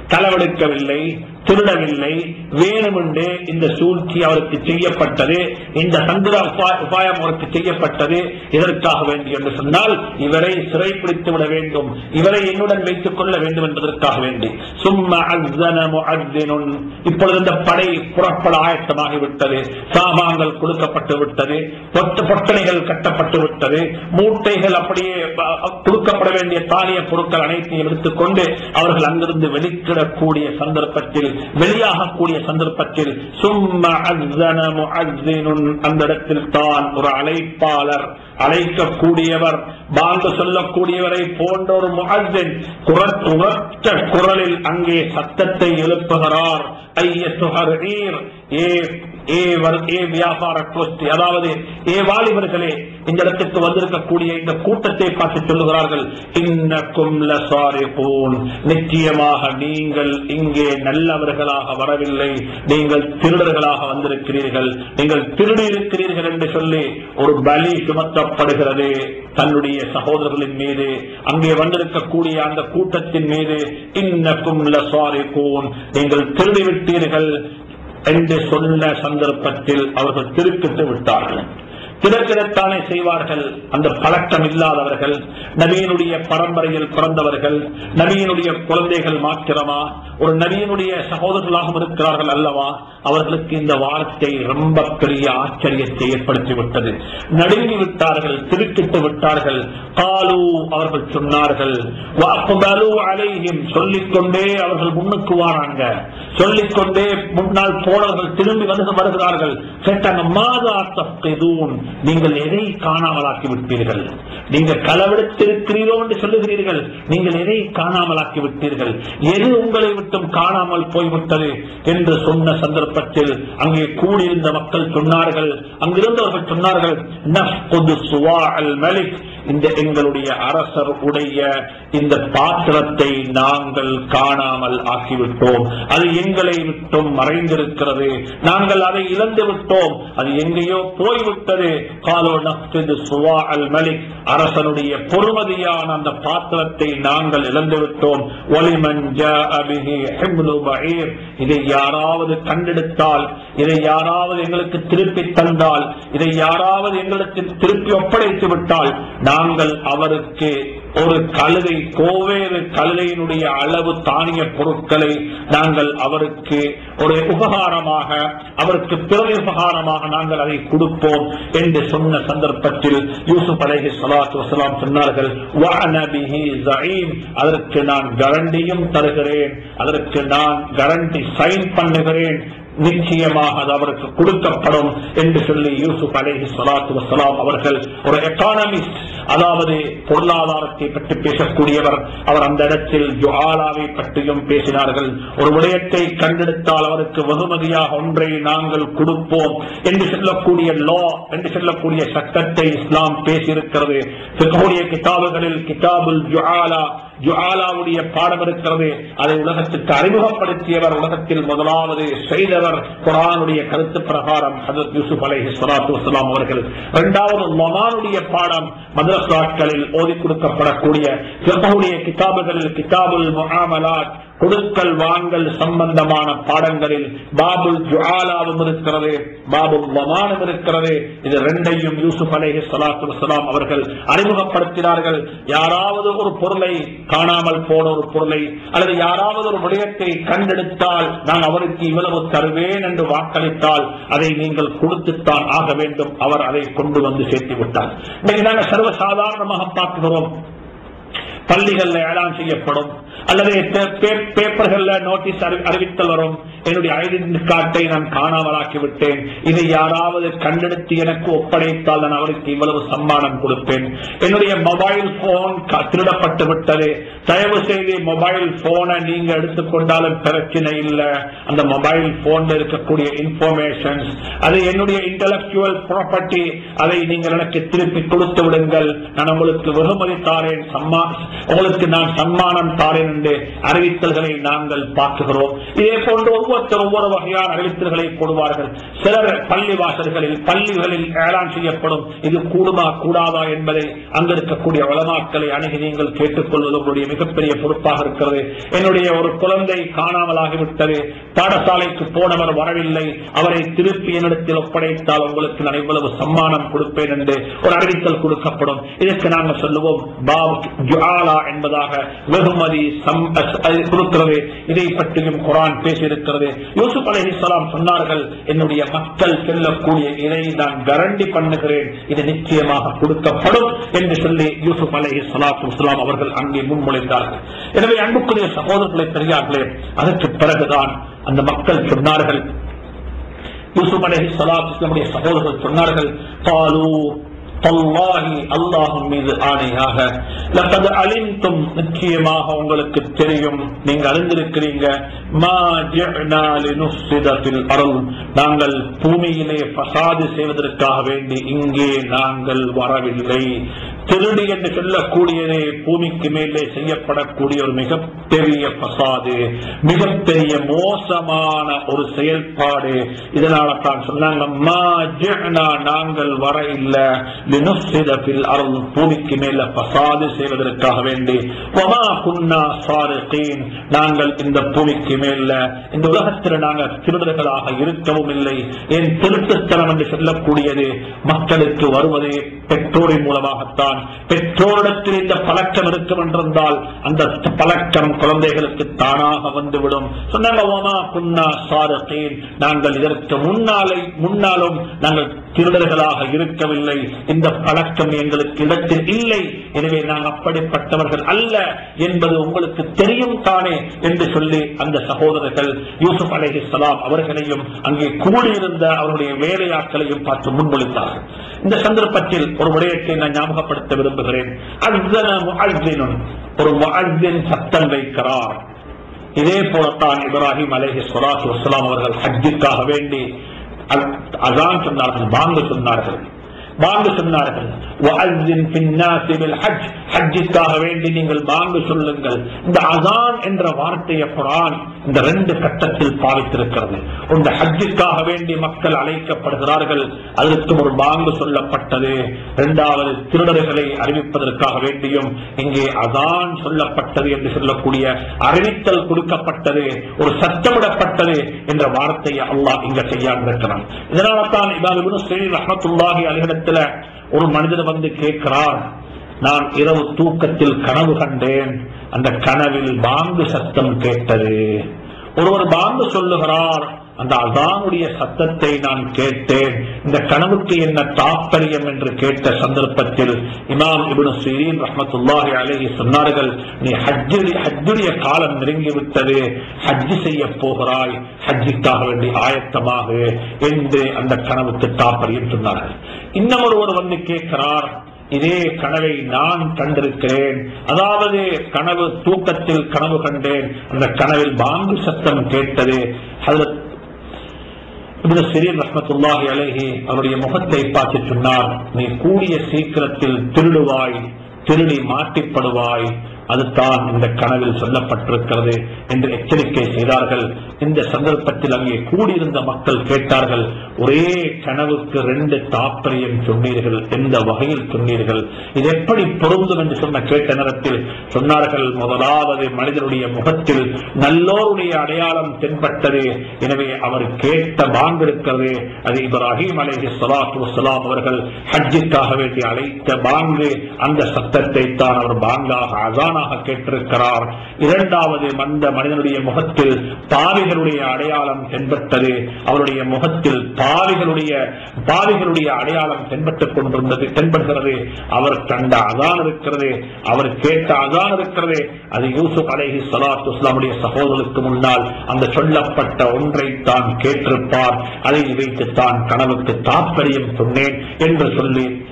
S1: களவெடுக்கவில்லை திருடவில்லை வேணுமென்றே இந்த சூழ்ச்சி அவருக்கு செய்யப்பட்டது இந்த சந்திர உபா- உபாயம் அவருக்கு செய்யப்பட்டது இதற்காக வேண்டி என்று சொன்னால் இவரை சிறைப்பிடித்து விட வேண்டும் இவரை என்னுடன் வைத்துக் கொள்ள வேண்டும் என்பதற்காக வேண்டி சும்மா அஸ்ஸன முஅத்தினுன். இப்பொழுது இந்த படை புறப்பட ஆயத்தமாகிவிட்டது சாமான்கள் கொடுக்கப்பட்டு விட்டது பொட்டு பொட்டணைகள் கட்டப்பட்டு விட்டது மூட்டைகள் அப்படியே அ, அ, கொடுக்கப்பட வேண்டிய தானிய பொருட்கள் அனைத்தையும் எடுத்துக்கொண்டு அவர்கள் அங்கிருந்து வெளிக்கிடக்கூடிய சந்தர்ப்பத்தில் வெளியாகக்கூடிய சந்தர்ப்பத்தில் சும்மா அஸ்ஸன முஅத்தினுன். அந்த இடத்தில் தான் ஒரு அழைப்பாளர் அழைக்கக்கூடியவர் பாங்கு சொல்லக்கூடியவரை போன்ற ஒரு முஅத்தின் குரல் உரத்த குரலில் அங்கே சத்தத்தை எழுப்புகிறார் ஐயத்துஹர் ஈர் ஏ ஏ வர்- ஏ வியாபார கோஷ்டி அதாவது ஏ வாலிபர்களே இந்த இடத்துக்கு வந்திருக்கக்கூடிய இந்த கூட்டத்தை பார்த்து சொல்லுகிறார்கள் இன்னக்கும் லசாரிகூன் நிச்சயமாக நீங்கள் இங்கே நல்லவர்களாக வரவில்லை நீங்கள் திருடர்களாக வந்திருக்கிறீர்கள் நீங்கள் திருடி இருக்கிறீர்கள் என்று சொல்லி ஒரு பலி சுமத்தப்படுகிறது தன்னுடைய சகோதரர்களின் மீது அங்கே வந்திருக்கக்கூடிய அந்த கூட்டத்தின் மீது இன்னக்கும் லசாரிகூன் நீங்கள் திருடி விட்டீர்கள் என்று சொன்ன சந்தர்ப்பத்தில் அவர்கள் திருப்பிட்டு விட்டார்கள் திறக்கிடத்தானே செய்வார்கள் அந்த பழக்கம் இல்லாதவர்கள் நபியினுடைய பரம்பரையில் பிறந்தவர்கள் நபியினுடைய குழந்தைகள் மாத்திரமா ஒரு நபியினுடைய சகோதரர்களாகவும் இருக்கிறார்கள் அல்லவா அவர்களுக்கு இந்த வார்த்தை ரொம்ப பெரிய ஆச்சரியத்தை ஏற்படுத்தி விட்டது நடுங்கி விட்டார்கள் திருக்கிட்டு விட்டார்கள் காலு அவர்கள் சொன்னார்கள் "வஅக்பலு அலைஹிம்" சொல்லிக்கொண்டே அவர்கள் முன்னுக்கு வாராங்க சொல்லிக்கொண்டே முன்னால் போனவர்கள் திரும்பி வந்து வருகிறார்கள் கேட்டாங்க மாதா தப்கிதூன் நீங்கள் எதை காணாமலாக்கி விட்டீர்கள் நீங்கள் களவெடுத்திருக்கிறீரோ என்று சொல்லுகிறீர்கள் நீங்கள் எதை காணாமலாக்கி விட்டீர்கள் எது உங்களை விட்டும் காணாமல் போய்விட்டது என்று சொன்ன சந்தர்ப்பத்தில் அங்கே கூடியிருந்த மக்கள் சொன்னார்கள் அங்கிருந்தவர்கள் சொன்னார்கள் "நஃப்குது சுவா அல் மலிக் இந்த எங்களுடைய அரசர் உடைய இந்த பாத்திரத்தை நாங்கள் காணாமல் ஆக்கிவிட்டோம் அது எங்களை விட்டும் மறைந்திருக்கிறது நாங்கள் அதை இழந்து விட்டோம் அது எங்கேயோ போய்விட்டது காலோ நஃப்து சுவா அல் மலிக் அரசனுடைய பொறுமதியான அந்த பாத்திரத்தை நாங்கள் இழந்து விட்டோம் ஒலிமன் ஜாஅ பிஹி ஹிம்லு பஈர். இதை யாராவது கண்டெடுத்தால் இதை யாராவது எங்களுக்கு திருப்பி தந்தால் இதை யாராவது எங்களுக்கு திருப்பி ஒப்படைத்து விட்டால் நாங்கள் அவருக்கு ஒரு கழுதை கோவேறு கழுதையினுடைய அளவு தானிய பொருட்களை நாங்கள் அவருக்கு ஒரு உபகாரமாக அவருக்கு பிறகு உபகாரமாக நாங்கள் அதை கொடுப்போம் என்று சொன்ன சந்தர்ப்பத்தில் யூசுப் அலைஹி ஸலாத்து வஸலாம் சொன்னார்கள் "வஅன பிஹி ஸஈம்." அதற்கு நான் கரண்டியும் தருகிறேன் அதற்கு நான் கரண்டி சைன் பண்ணுகிறேன் நிச்சயமாக அது அவருக்கு கொடுக்கப்படும் என்று சொல்லி யூசுப் அலைஹி ஸலாத்து வஸலாம் அவர்கள் ஒரு எக்கானமிஸ்ட் அதாவது பொருளாதாரத்தை பற்றி பேசக்கூடியவர் அவர் அந்த இடத்தில் ஜுஆலாவை பற்றியும் பேசினார்கள் ஒரு விடயத்தை கண்டெடுத்தால் அவருக்கு வெகுமதியாக ஒன்றை நாங்கள் கொடுப்போம் என்று சொல்லக்கூடிய லா என்று சொல்லக்கூடிய சட்டத்தை இஸ்லாம் பேசியிருக்கிறது பிற்கூடிய கிதாபுகளில் கிதாபுல் ஜுஆலா ஜுஆலாவுடைய பாடம் இருக்கிறது அதை உலகத்துக்கு அறிமுகப்படுத்தியவர் உலகத்தில் முதலாவது செய்தவர் குரானுடைய கருத்து பிரகாரம் ஹஜரத் யூசுப் அலைஹி ஸலாத்து வஸலாம் அவர்கள் இரண்டாவது லமானுடைய பாடம் மதரசாக்களில் ஓதி கொடுக்கப்படக்கூடிய ஃபிக்ஹுடைய கிதாபுகளில் கிதாபுல் முஆமலாத் கொடுக்கல் வாங்கல் சம்பந்தமான பாடங்களில் பாபுல் ஜுஆலாவும் இருக்கிறது பாபுல் லமானும் இருக்கிறது இது ரெண்டையும் யூசுப் அலைஹி ஸலாத்து வஸலாம் அவர்கள் அறிமுகப்படுத்தினார்கள் யாராவது ஒரு பொருளை காணாமல் போன ஒரு பொருளை அல்லது யாராவது ஒரு விடயத்தை கண்டெடுத்தால் நான் அவருக்கு இவ்வளவு தருவேன் என்று வாக்களித்தால் அதை நீங்கள் கொடுத்துத்தான் ஆக வேண்டும் அவர் அதை கொண்டு வந்து சேர்த்து விட்டார் இன்னைக்கு நாங்கள் சர்வசாதாரணமாக பார்க்கிறோம் பள்ளிகள்ல ஏழாம் செய்யப்படும் அல்லது பே- பே- பேப்பர்கள்ல நோட்டீஸ் அறி- அறிவித்தல் வரும் என்னுடைய ஐடென்டி கார்டை நான் காணாமலாக்கி விட்டேன் இதை யாராவது கண்டெடுத்து எனக்கு ஒப்படைத்தால் நான் அவருக்கு இவ்வளவு சம்மானம் கொடுப்பேன் என்னுடைய மொபைல் போன் திருடப்பட்டு விட்டது தயவு செய்து மொபைல் போனை நீங்க எடுத்துக்கொண்டாலும் பிரச்சனை இல்லை அந்த மொபைல் போன்ல இருக்கக்கூடிய இன்ஃபர்மேஷன்ஸ் அது என்னுடைய இன்டலக்சுவல் ப்ராப்பர்ட்டி அதை நீங்கள் எனக்கு திருப்பி கொடுத்து விடுங்கள் நான் உங்களுக்கு வெகுமதி தாரேன் சம்மா உங்களுக்கு நான் சன்மானம் தாரேன் என்று அறிவித்தல்களை நாங்கள் பார்க்குகிறோம் இதே போன்று ஒவ்வொருத்தர் ஒவ்வொரு வகையான அறிவித்தல்களை போடுவார்கள் சிலர் பள்ளி வாசல்களில் பள்ளிகளில் ஏலான் செய்யப்படும் இது கூடுமா கூடாதா என்பதை அங்க இருக்கக்கூடிய வளமாக்களை அணுகி நீங்கள் கேட்டுக்கொள்வது உங்களுடைய மிகப்பெரிய பொறுப்பாக இருக்கிறது என்னுடைய ஒரு குழந்தை காணாமலாகிவிட்டது பாடசாலைக்கு போனவர் வரவில்லை அவரை திருப்பி என்னிடத்தில் ஒப்படைத்தால் உங்களுக்கு நான் இவ்வளவு சம்மானம் கொடுப்பேன் என்று ஒரு அறிவித்தல் கொடுக்கப்படும் இதற்கு நாங்கள் சொல்லுவோம் பாப் ஜுஆலா என்பதாக வெகுமதி சம்- அது கொடுக்கிறது இதை பற்றியும் குரான் பேசியிருக்கிறது யூசுப் அலைஹிஸ்ஸலாம் சொன்னார்கள் என்னுடைய மக்கள் செல்லக்கூடிய இதை நான் கரண்டி பண்ணுகிறேன் இது நிச்சயமாக கொடுக்கப்படும் என்று சொல்லி யூசுப் அலைஹி ஸலாத்து வஸலாம் அவர்கள் அங்கே முன்மொழிந்தார்கள் எனவே அன்புக்குரிய சகோதரர்களை பெரியார்களே அதற்கு பிறகுதான் அந்த மக்கள் சொன்னார்கள் யூசுப் அலைஹி ஸலாத்து வஸலாமுடைய சகோதரர்கள் சொன்னார்கள் பாலு தல்லாஹி அல்லாஹும் மீது ஆணையாக லக்கது அலிந்தும் நிச்சயமாக உங்களுக்கு தெரியும் நீங்க அறிந்திருக்கிறீங்க மா ஜிஅனா லினுஃப்ஸித ஃபில் அர்ள் நாங்கள் பூமியிலே ஃபசாது செய்வதற்காக வேண்டி இங்கே நாங்கள் வரவில்லை திருடி என்று சொல்லக்கூடியதே பூமிக்கு மேலே செய்யப்படக்கூடிய ஒரு மிகப்பெரிய பசாது மிகப்பெரிய மோசமான ஒரு செயல்பாடு இதனால தான் சொன்னாங்க "மா ஜிஅனா நாங்கள் வர இல்ல லினுஃப்ஸித ஃபில் அர்ள் பூமிக்கு மேல பசாது செய்வதற்காக வேண்டி வமா குன்னா சாரிகீன் நாங்கள் இந்த பூமிக்கு மேல இந்த உலகத்தில் நாங்கள் திருடர்களாக இருக்கவும் இல்லை என் திருட்டுத்தனம் என்று சொல்லக்கூடியது மக்களுக்கு வருவதே பெற்றோரின் மூலமாகத்தான் பெற்றோரிடத்தில் இந்த பழக்கம் இருக்கும் என்றிருந்தால் அந்த பழக்கம் குழந்தைகளுக்கு தானாக வந்துவிடும் சொன்னாங்க "வமா குன்னா சாரிகீன் நாங்கள் இதற்கு முன்னாலே முன்னாலும் நாங்கள் திருடர்களாக இருக்கவில்லை இந்த பழக்கம் எங்களுக்கு இடத்தில் இல்லை எனவே நாங்கள் அப்படிப்பட்டவர்கள் அல்ல என்பது உங்களுக்கு தெரியும் தானே என்று சொல்லி அந்த சகோதரர்கள் யூசுப் அலைஹிஸ்ஸலாம் அவர்களையும் அங்கே கூடியிருந்த அவருடைய வேலையாட்களையும் பார்த்து முன்மொழிந்தார்கள் இந்த சந்தர்ப்பத்தில் ஒரு விடயத்தை நான் ஞாபகப்படுத்த விரும்புகிறேன் அஸ்ஸன முஅஸ்ஸினுன். ஒரு முஅஸ்ஸின் சத்தம் வைக்கிறார் இதே போலத்தான் இப்ராஹிம் அலைஹி ஸலாத்து வஸ்ஸலாம் அவர்கள் ஹஜ்ஜுக்காக வேண்டி அ- அதான் சொன்னார்கள் பாங்கு சொன்னார்கள் பாங்கு சொன்னார்கள் وَأَذِّنْ فِي النَّاسِ بِالْحَجِّ ஹஜ்ஜுக்காக வேண்டி நீங்கள் பாங்கு சொல்லுங்கள் இந்த அசான் என்ற வார்த்தையை குரான் இந்த ரெண்டு கட்டத்தில் பாவித்திருக்கிறது இந்த ஹஜ்ஜுக்காக வேண்டி மக்கள் அழைக்கப்படுகிறார்கள் அதற்கு ஒரு பாங்கு சொல்லப்பட்டது இரண்டாவது திருடர்களை அறிவிப்பதற்காக வேண்டியும் இங்கே அதான் சொல்லப்பட்டது என்று சொல்லக்கூடிய அறிவித்தல் கொடுக்கப்பட்டது ஒரு சத்தமிடப்பட்டது என்ற வார்த்தையை அல்லாஹ் இங்க செய்யாண்டிருக்கிறான் இதனால தான் இமாம் இப்னு சீர் ரஹ்மத்துல்லாஹி அலிஹிடத்துல ஒரு மனிதர் வந்து கேட்கிறார் நான் இரவு தூக்கத்தில் கனவு கண்டேன் அந்த கனவில் பாங்கு சத்தம் கேட்டது ஒருவர் பாங்கு சொல்லுகிறார் அந்த அசானுடைய சத்தத்தை நான் கேட்டேன் இந்த கனவுக்கு என்ன தாற்பயம் என்று கேட்ட சந்தர்ப்பத்தில் இமாம் இப்னு சீரீன் ரஹ்மத்துல்லாஹி அலைஹி சொன்னார்கள் நீ ஹஜ்ஜுடைய ஹஜ்ஜுடைய காலம் நெருங்கிவிட்டது ஹஜ்ஜு செய்ய போகிறாய் ஹஜ்ஜுக்காக வேண்டி ஆயத்தமாக என்று அந்த கனவுக்கு தாற்பயம் சொன்னார்கள் இன்னும் ஒருவர் வந்து கேட்கிறார் இதே கனவை நான் கண்டிருக்கிறேன் அதாவது கனவு தூக்கத்தில் கனவு கண்டேன் அந்த கனவில் பாங்கு சத்தம் கேட்டது ஹஜ்ரத் இப்னு சிறீர் ரஹ்மத்துல்லாஹி அலைஹி அவருடைய முகத்தை பார்த்து சொன்னார் நீ கூடிய சீக்கிரத்தில் திருடுவாய் திருடி மாட்டிப்படுவாய் அதுதான் இந்த கனவில் சொல்லப்பட்டிருக்கிறது என்று எச்சரிக்கை செய்தார்கள் இந்த சந்தர்ப்பத்தில் அங்கே கூடியிருந்த மக்கள் கேட்டார்கள் ஒரே கனவுக்கு ரெண்டு தாற்பயம் சொன்னீர்கள் எந்த வகையில் சொன்னீர்கள் இது எப்படி பொருந்தும் என்று சொன்ன கேட்ட நேரத்தில் சொன்னார்கள் முதலாவது மனிதனுடைய முகத்தில் நல்லோருடைய அடையாளம் தென்பட்டது எனவே அவர் கேட்ட பாங்கு இருக்கிறது அது இப்ராஹிம் அலைஹி ஸலாத்து வஸ்ஸலாம் அவர்கள் ஹஜ்ஜுக்காக வேண்டி அழைத்த பாங்கு அந்த சத்தத்தை தான் அவர் பாங்காக அசானாக கேட்டிருக்கிறார் இரண்டாவது அந்த மனிதனுடைய முகத்தில் பாவிகளுடைய அடையாளம் தென்பட்டது அவருடைய முகத்தில் பாவிகளுடைய பாவிகளுடைய அடையாளம் தென்பட்டுக் கொண்டிருந்தது தென்படுகிறது அவர் கண்ட அதான் இருக்கிறது அவர் கேட்ட அதான் இருக்கிறது அது யூசுப் அலைஹி ஸலாத்து வஸ்ஸலாமுடைய சகோதரருக்கு முன்னால் அந்த சொல்லப்பட்ட ஒன்றை தான் கேட்டிருப்பார் அதை வைத்து தான் கனவுக்கு தாற்பயம் சொன்னேன் என்று சொல்லி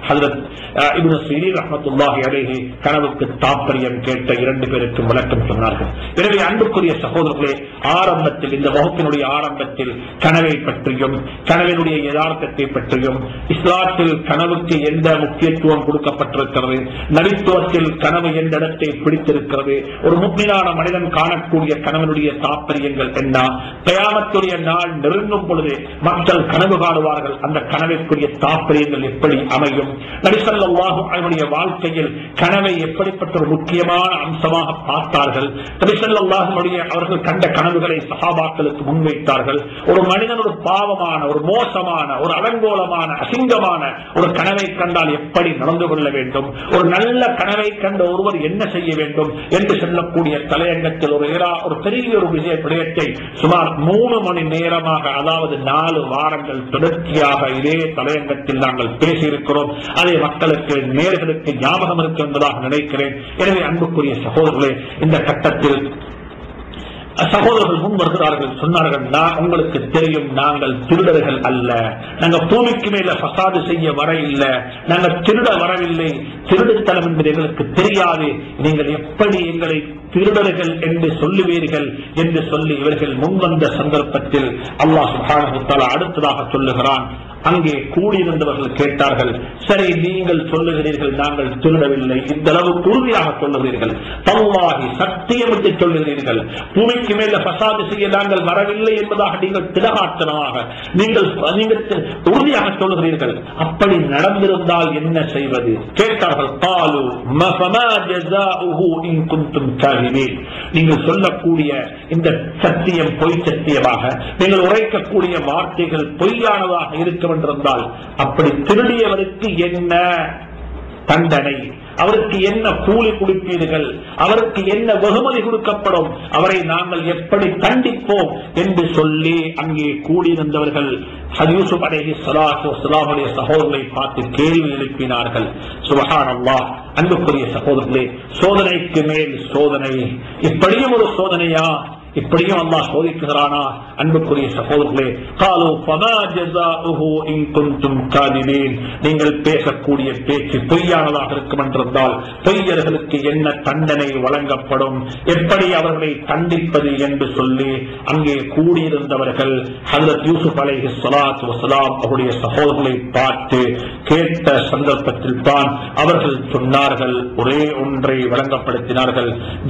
S1: ஹஜரத் அஹ், இப்னு சிரீர் ரஹ்மத்துல்லாஹி அலைஹி கனவுக்கு தாற்பயம் கேட்ட இரண்டு பேருக்கும் விளக்கம் சொன்னார்கள் எனவே அன்புக்குரிய சகோதரர்களே ஆரம்பத்தில் இந்த வகுப்பினுடைய ஆரம்பத்தில் கனவை பற்றியும் கனவினுடைய யதார்த்தத்தை பற்றியும் இஸ்லாத்தில் கனவுக்கு எந்த முக்கியத்துவம் கொடுக்கப்பட்டிருக்கிறது நபித்துவத்தில் கனவு எந்த இடத்தை பிடித்திருக்கிறது ஒரு முக்மினான மனிதன் காணக்கூடிய கனவனுடைய தாற்பயங்கள் என்ன கயாமத்துடைய நாள் நெருங்கும் பொழுது மக்கள் கனவு காணுவார்கள் அந்த கனவிற்குரிய தாற்பயங்கள் எப்படி அமையும் நபிசல்லாஹு அவருடைய வாழ்க்கையில் கனவை எப்படிப்பட்ட ஒரு முக்கியமான அம்சமாக பார்த்தார்கள் நபிசல்லாஹுடைய அவர்கள் கண்ட கனவுகளை சகாபாக்களுக்கு முன்வைத்தார்கள் ஒரு மனிதன் ஒரு பாவமான ஒரு மோசமான ஒரு அலங்கோலமான அசிங்கமான ஒரு கனவை கண்டால் எப்படி நடந்து கொள்ள வேண்டும் ஒரு நல்ல கனவை கண்ட ஒருவர் என்ன செய்ய வேண்டும் என்று சொல்லக்கூடிய தலையங்கத்தில் ஒரு ஏரா- ஒரு பெரிய ஒரு விஷய விடயத்தை சுமார் மூணு மணி நேரமாக அதாவது நாலு வாரங்கள் தொடர்ச்சியாக இதே தலையங்கத்தில் நாங்கள் பேசியிருக்கிறோம் அதை மக்களுக்கு நேர்களுக்கு ஞாபகம் இருக்கும் என்பதாக நினைக்கிறேன் எனவே அன்புக்குரிய சகோதரர்களே இந்த கட்டத்தில் சகோதரர்கள் முன் வருகிறார்கள் சொன்னார்கள் நான் உங்களுக்கு தெரியும் நாங்கள் திருடர்கள் அல்ல நாங்க பூமிக்கு மேல ஃபசாது செய்ய வர இல்லை நாங்க திருட வரவில்லை திருடுத்தனம் என்பது எங்களுக்கு தெரியாது நீங்கள் எப்படி எங்களை திருடர்கள் என்று சொல்லுவீர்கள் என்று சொல்லி இவர்கள் முன்வந்த சந்தர்ப்பத்தில் அல்லாஹ் சுப்ஹானஹு வ தஆலா அடுத்ததாக சொல்லுகிறான் அங்கே கூடியிருந்தவர்கள் கேட்டார்கள் சரி நீங்கள் சொல்லுகிறீர்கள் நாங்கள் திருடவில்லை இந்த அளவுக்கு உறுதியாக சொல்லுகிறீர்கள் தல்லாஹி சத்தியமிட்டு சொல்லுகிறீர்கள் பூமிக்கு மேல பசாது செய்ய நாங்கள் வரவில்லை என்பதாக நீங்கள் திலகாத்தனமாக நீங்கள் நீங்கள் உறுதியாக சொல்லுகிறீர்கள் அப்படி நடந்திருந்தால் என்ன செய்வது கேட்டார்கள் காலு மஃபமா ஜஸாஉஹு இன் குன்தும் காதிபீன் நீங்கள் சொல்லக்கூடிய இந்த சத்தியம் பொய் சத்தியமாக நீங்கள் உரைக்கக்கூடிய வார்த்தைகள் பொய்யானதாக இருக்க வேண்டியிருந்தால் அப்படி திருடியவருக்கு என்ன தண்டனை அவருக்கு என்ன கூலி கொடுப்பீர்கள் அவருக்கு என்ன வெகுமதி கொடுக்கப்படும் அவரை நாங்கள் எப்படி தண்டிப்போம் என்று சொல்லி அங்கே கூடியிருந்தவர்கள் யூசுப் அலேஹி சலாஹு சலாமுடைய சகோதரரை பார்த்து கேள்வி எழுப்பினார்கள் சுபஹான் அல்லாஹ் அன்புக்குரிய சகோதரர்களே சோதனைக்கு மேல் சோதனை இப்படியும் ஒரு சோதனையா இப்படியும் அல்லாஹ் சோதிக்குகிறானா அன்புக்குரிய சகோதரர்களே காலோ பமா ஜஸாஉஹு இன் குன்தும் காதிபீன் நீங்கள் பேசக்கூடிய பேச்சு பொய்யானதாக இருக்கும் என்றிருந்தால் பொய்யர்களுக்கு என்ன தண்டனை வழங்கப்படும் எப்படி அவர்களை தண்டிப்பது என்று சொல்லி அங்கே கூடியிருந்தவர்கள் ஹஜரத் யூசுப் அலைஹி ஸலாத்து வஸலாம் அவருடைய சகோதரர்களை பார்த்து கேட்ட சந்தர்ப்பத்தில் தான் அவர்கள் சொன்னார்கள் ஒரே ஒன்றை வழங்கப்படுத்தினார்கள்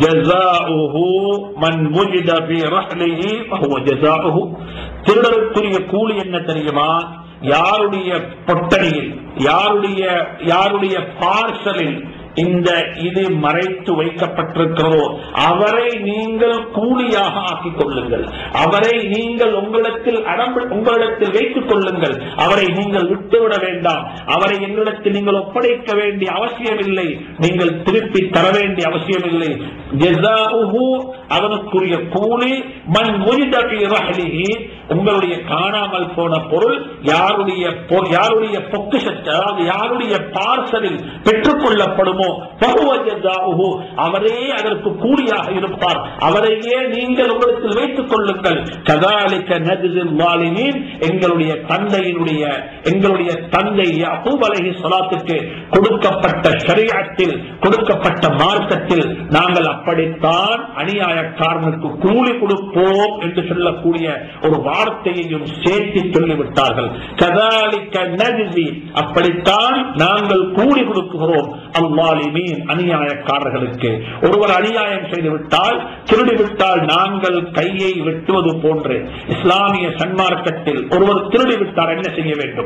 S1: ஜஸாஉஹு மன் وجد في رحله فهو جزاؤه திருடருக்குரிய கூலி என்ன தெரியுமா யாருடைய பொட்டணியில் யாருடைய யாருடைய பார்சலில் இந்த இது மறைத்து வைக்கப்பட்டிருக்கிறதோ அவரை நீங்கள் கூலியாக ஆக்கிக் கொள்ளுங்கள் அவரை நீங்கள் உங்களிடத்தில் அடம்பு உங்களிடத்தில் வைத்துக் கொள்ளுங்கள் அவரை நீங்கள் விட்டுவிட வேண்டாம் அவரை எங்களிடத்தில் நீங்கள் ஒப்படைக்க வேண்டிய அவசியமில்லை நீங்கள் திருப்பி தர வேண்டிய அவசியமில்லை ஜஸாஉஹு அவனுக்குரிய கூலி மன் முஜித ஃபீ ரஹ்லிஹி உங்களுடைய காணாமல் போன பொருள் யாருடைய பொ- யாருடைய பொக்கிஷத்தை அதாவது யாருடைய பார்சலில் பெற்றுக் கொள்ளப்படுமோ ஃபஹுவ ஜஸாஉஹு அவரே அதற்கு கூலியாக இருப்பார் அவரையே நீங்கள் உங்களுக்கு வைத்துக் கொள்ளுங்கள் கதாலிக்க நஜ்ஸில் வாலிமீன் எங்களுடைய தந்தையினுடைய எங்களுடைய தந்தை யாக்கூப் அலைஹி ஸலாத்துக்கு கொடுக்கப்பட்ட ஷரீஅத்தில் கொடுக்கப்பட்ட மார்க்கத்தில் நாங்கள் அப்படித்தான் அநியாயக்காரனுக்கு கூலி கொடுப்போம் என்று சொல்லக்கூடிய ஒரு வார்த்தையையும் சேர்த்து சொல்லிவிட்டார்கள் கதாலிக்க நஜ்ஸி அப்படித்தான் நாங்கள் கூலி கொடுக்கிறோம் அல்லாலிமீன் அநியாயக்காரர்களுக்கு ஒருவர் அநியாயம் செய்துவிட்டால் திருடிவிட்டால் நாங்கள் கையை வெட்டுவது போன்று இஸ்லாமிய சன்மார்க்கத்தில் ஒருவர் திருடிவிட்டால் என்ன செய்ய வேண்டும்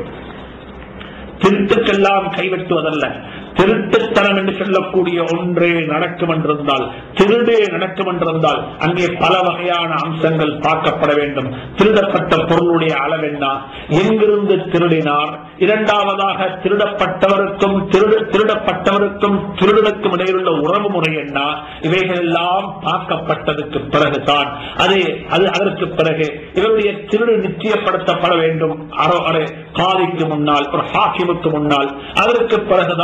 S1: திருட்டுக்கெல்லாம் கைவெட்டுவதல்ல திருட்டுத்தனம் என்று சொல்லக்கூடிய ஒன்றே நடக்கும் என்றிருந்தால் திருடே நடக்கும் என்றிருந்தால் அங்கே பல வகையான அம்சங்கள் பார்க்கப்பட வேண்டும் திருடப்பட்ட பொருளுடைய அளவென்ன எங்கிருந்து திருடினார் இரண்டாவதாக திருடப்பட்டவருக்கும் திருடு திருடப்பட்டவருக்கும் திருடனுக்கும் இடையிலுள்ள உறவு முறை என்ன இவைகள் எல்லாம் பார்க்கப்பட்டதுக்கு பிறகுதான் அது அது அதற்கு பிறகு இவருடைய திருடு நிச்சயப்படுத்தப்பட வேண்டும் அர- அர- காதிக்கு முன்னால் ஒரு ஹாக்கிமுக்கு முன்னால் அதற்கு பிறகுதான் அங்கே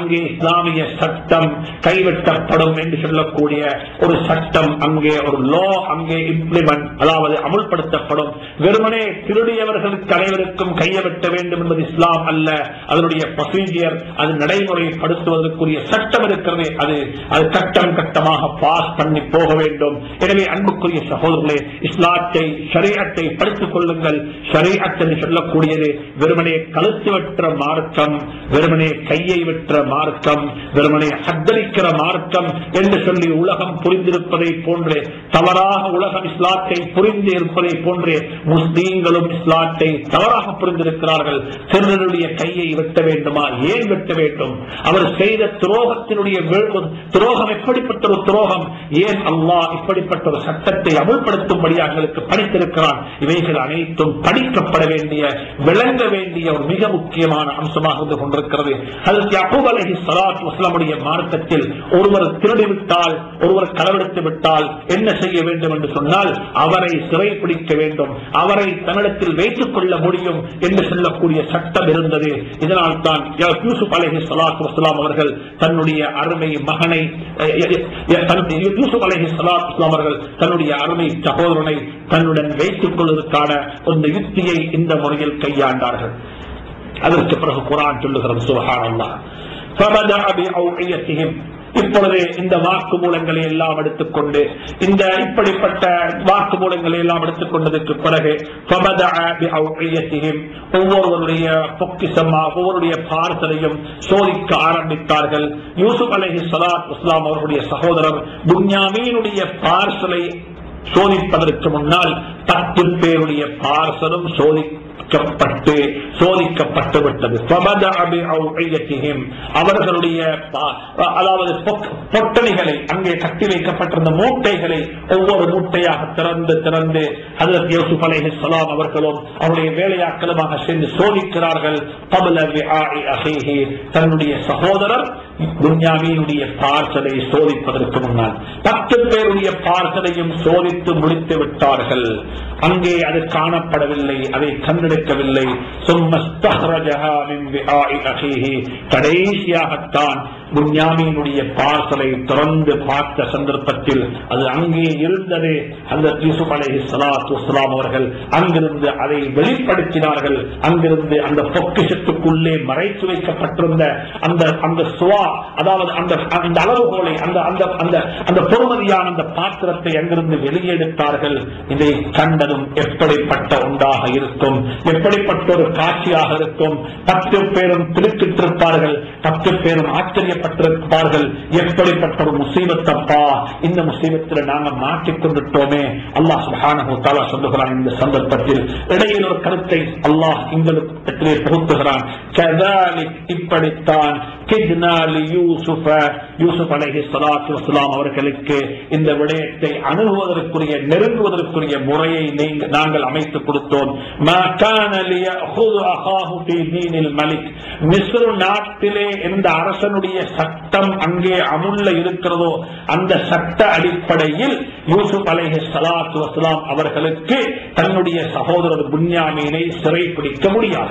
S1: அங்கே இஸ்லாமிய சட்டம் கைவிட்டப்படும் என்று சொல்லக்கூடிய ஒரு சட்டம் அங்கே ஒரு லோ அங்கே இம்ப்ளிமெண்ட் அதாவது அமுல்படுத்தப்படும் வெறுமனே திருடியவர்களுக்கு அனைவருக்கும் கையை வெட்ட வேண்டும் என்பது இஸ்லாம் அல்ல அதனுடைய ப்ரொசீஜர் அது நடைமுறைப்படுத்துவதற்குரிய சட்டம் இருக்கிறது அது அது கட்டம் கட்டமாக பாஸ் பண்ணி போக வேண்டும் எனவே அன்புக்குரிய சகோதரர்களே இஸ்லாத்தை ஷரீஅத்தை படித்துக் கொள்ளுங்கள் ஷரீஅத் என்று சொல்லக்கூடியது வெறுமனே கழுத்து வெற்ற மார்க்கம் வெறுமனே கையை வெற்ற மார்க்கம் வெறுமனே ஹத்தரிக்கிற மார்க்கம் என்று சொல்லி உலகம் புரிந்திருப்பதை போன்று தவறாக உலகம் இஸ்லாத்தை புரிந்து இருப்பதை போன்று முஸ்லீம்களும் இஸ்லாத்தை தவறாக புரிந்திருக்கிறார்கள் திருடனுடைய கையை வெட்ட வேண்டுமா ஏன் வெட்ட வேண்டும் அவர் செய்த துரோகத்தினுடைய வேள்வு- துரோகம் எப்படிப்பட்ட ஒரு துரோகம் ஏன் அல்லாஹ் இப்படிப்பட்ட ஒரு சட்டத்தை அமுல்படுத்தும்படியாக எங்களுக்கு பணித்திருக்கிறான் இவைகள் அனைத்தும் படிக்கப்பட வேண்டிய விளங்க வேண்டிய ஒரு மிக முக்கியமான அம்சமாக இருந்து கொண்டிருக்கிறது அதற்கு அபூப் அலைஹி ஸலாத்து வஸலாமுடைய மார்க்கத்தில் ஒருவர் திருடிவிட்டால் ஒருவர் களவெடுத்து விட்டால் என்ன செய்ய வேண்டும் என்று சொன்னால் அவரை சிறைப்பிடிக்க வேண்டும் அவரை தன்னிடத்தில் வைத்துக் கொள்ள முடியும் என்று சொல்லக்கூடிய சட்டம் இருந்தது இதனால் தான் யூசுப் அலைஹி ஸலாத்து வஸலாம் அவர்கள் தன்னுடைய அருமை மகனை அஹ், அஹ், அஹ், தன்- யூசுப் அலைஹி ஸலாத்து வஸலாம் அவர்கள் தன்னுடைய அருமை சகோதரனை தன்னுடன் வைத்துக் கொள்வதற்கான இந்த யுக்தியை இந்த முறையில் கையாண்டார்கள் அதற்கு பிறகு குரான் சொல்லுகிறது சுபஹானல்லாஹ் فبدأ بأوعيتهم இப்பொழுது இந்த வாக்குமூலங்களை எல்லாம் எடுத்துக்கொண்டு இந்த இப்படிப்பட்ட வாக்குமூலங்களை எல்லாம் எடுத்துக்கொண்டதற்கு பிறகு فبدأ بأوعيتهم ஒவ்வொருவருடைய பொக்கிசமா ஒவ்வொருடைய பார்சலையும் சோதிக்க ஆரம்பித்தார்கள் யூசுப் அலைஹி ஸலாத்து வஸலாம் அவர்களுடைய சகோதரர் புன்யாமீனுடைய பார்சலை சோதிப்பதற்கு முன்னால் பத்து பேருடைய பார்சலும் சோதிக்கப்பட்டு சோதிக்கப்பட்டு விட்டது فبدأ بأوعيتهم அவர்களுடைய பா- அதாவது பொக்- பொட்டணிகளை அங்கே கட்டி வைக்கப்பட்டிருந்த மூட்டைகளை ஒவ்வொரு மூட்டையாக திறந்து திறந்து ஹஜரத் யூசுப் அலைஹிஸ்ஸலாம் அவர்களும் அவருடைய வேலையாட்களுமாக சேர்ந்து சோதிக்கிறார்கள் قبل وعاء أخيه தன்னுடைய சகோதரர் புன்யாமீனுடைய பார்சலை சோதிப்பதற்கு முன்னால் பத்து பேருடைய பார்சலையும் சோதித்து முடித்து விட்டார்கள் அங்கே அது காணப்படவில்லை அதை கண்டெடுக்கவில்லை ثم استخرجها من وعاء أخيه கடைசியாகத்தான் புன்யாமீனுடைய பார்சலை திறந்து பார்த்த சந்தர்ப்பத்தில் அது அங்கே இருந்தது அந்த யூசுப் அலைஹி ஸலாத்து வஸலாம் அவர்கள் அங்கிருந்து அதை வெளிப்படுத்தினார்கள் அங்கிருந்து அந்த பொக்கிஷத்துக்குள்ளே மறைத்து வைக்கப்பட்டிருந்த அந்த அந்த சுவா அதாவது அந்த அந்த அளவுகோலை அந்த அந்த அந்த அந்த பொறுமதியான அந்த பாத்திரத்தை அங்கிருந்து வெளியெடுத்தார்கள் இதை கண்டதும் எப்படிப்பட்ட ஒன்றாக இருக்கும் எப்படிப்பட்ட ஒரு காட்சியாக இருக்கும் பத்து பேரும் திருக்கிட்டிருப்பார்கள் பத்து பேரும் ஆச்சரியப்பட்டிருப்பார்கள் எப்படிப்பட்ட ஒரு முசீபத்தப்பா இந்த முசீபத்தில் நாங்க மாட்டிக்கொண்டுட்டோமே அல்லாஹ் சுப்ஹானஹு வ தஆலா சொல்லுகிறான் இந்த சந்தர்ப்பத்தில் இடையில் ஒரு கருத்தை அல்லாஹ் எங்களுக்கு புகுத்துகிறான் கதாலிக் இப்படித்தான் கித்னா லியூசுஃப யூசுப் அலைஹி ஸலாத்து வஸலாம் அவர்களுக்கு இந்த விடயத்தை அணுகுவதற்குரிய நெருங்குவதற்குரிய முறையை நீங்க- நாங்கள் அமைத்துக் கொடுத்தோம் மா கான லியஅஹுது அஹாஹு ஃபீ தீனில் மலிக் மிஸ்ர் நாட்டிலே எந்த அரசனுடைய சட்டம் அங்கே அமுல்ல இருக்கிறதோ அந்த சட்ட அடிப்படையில் யூசுப் அலைஹி ஸலாத்து வஸலாம் அவர்களுக்கு தன்னுடைய சகோதரர் புன்யாமீனை சிறைப்பிடிக்க முடியாது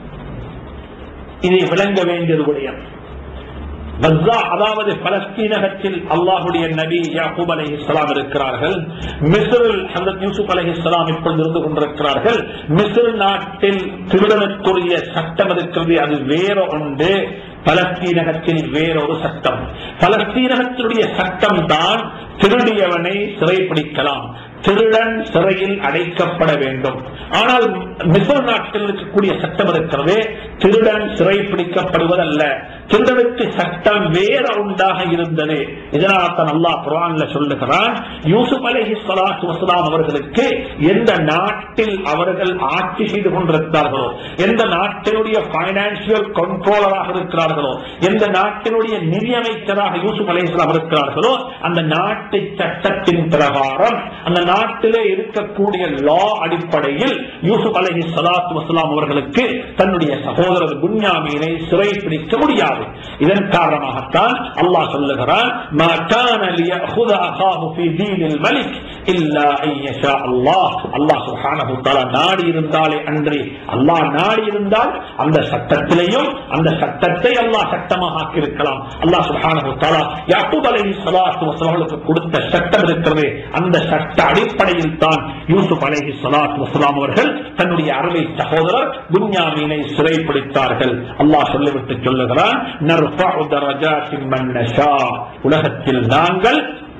S1: இதை விளங்க வேண்டியது விடயம் கஸ்ஸா, அதாவது பலஸ்தீனகத்தில் அல்லாஹுடைய நபி யாக்கூப் அலைஹிஸ்ஸலாம் இருக்கிறார்கள் மிஸ்ரில் ஹஜரத் யூசுப் அலைஹிஸ்ஸலாம் இப்பொழுது இருந்து கொண்டிருக்கிறார்கள் மிஸ்ர் நாட்டில் திருடனுக்குரிய சட்டம் இருக்கிறது அது வேற ஒன்று பலஸ்தீனகத்தில் வேறொரு சட்டம் பலஸ்தீனகத்தினுடைய சட்டம் தான் திருடியவனை சிறைப்பிடிக்கலாம் திருடன் சிறையில் அடைக்கப்பட வேண்டும் ஆனால் மிசர் நாட்டில் இருக்கக்கூடிய சட்டம் இருக்கிறது திருடன் சிறைப்பிடிக்கப்படுவதல்ல திருடனுக்கு சட்டம் வேற உண்டாக இருந்தது இதனால் தான் அல்லாஹ் குர்ஆன்ல சொல்லுகிறான் யூசுப் அலைஹி ஸலாத்து வஸலாம் அவர்களுக்கு எந்த நாட்டில் அவர்கள் ஆட்சி செய்து கொண்டிருக்கிறார்களோ எந்த நாட்டினுடைய பைனான்சியல் கண்ட்ரோலராக இருக்கிறார்களோ எந்த நாட்டினுடைய நிதியமைச்சராக யூசுப் அலைஹிஸ்ஸலாம் இருக்கிறார்களோ அந்த நாட்டு சட்டத்தின் பிரகாரம் அந்த நாட்டிலே இருக்கக்கூடிய லா அடிப்படையில் யூசுப் அலைஹி ஸலாத்து வஸலாம் அவர்களுக்கு தன்னுடைய சகோதரர் புன்யாமீனை சிறைப்பிடிக்க முடியாது இதன் காரணமாகத்தான் அல்லாஹ் சொல்லுகிறான் "மா கான லியஅஹுத அகாஹு ஃபீ தீனில் மலிக்." இல்லா ஐயஷா அல்லாஹ் அல்லாஹ் சுப்ஹானஹு தஆலா நாடி இருந்தாலே அன்றி அல்லாஹ் நாடி இருந்தால் அந்த சட்டத்திலேயும் அந்த சட்டத்தை அல்லாஹ் சட்டமாக ஆக்கியிருக்கலாம் அல்லாஹ் சுப்ஹானஹு தஆலா யாக்கூப் அலைஹி ஸலாத்து வஸலாமுக்கு கொடுத்த சட்டம் இருக்கிறது அந்த சட்ட அடிப்படையில் தான் யூசுப் அலைஹி ஸலாத்து வஸலாம் அவர்கள் தன்னுடைய அருமை சகோதரர் புன்யாமீனை சிறைப்பிடித்தார்கள் அல்லாஹ் சொல்லிவிட்டு சொல்லுகிறான் நர்ஃபஉ தரஜாத்தின் மன் நஷா உலகத்தில் நாங்கள்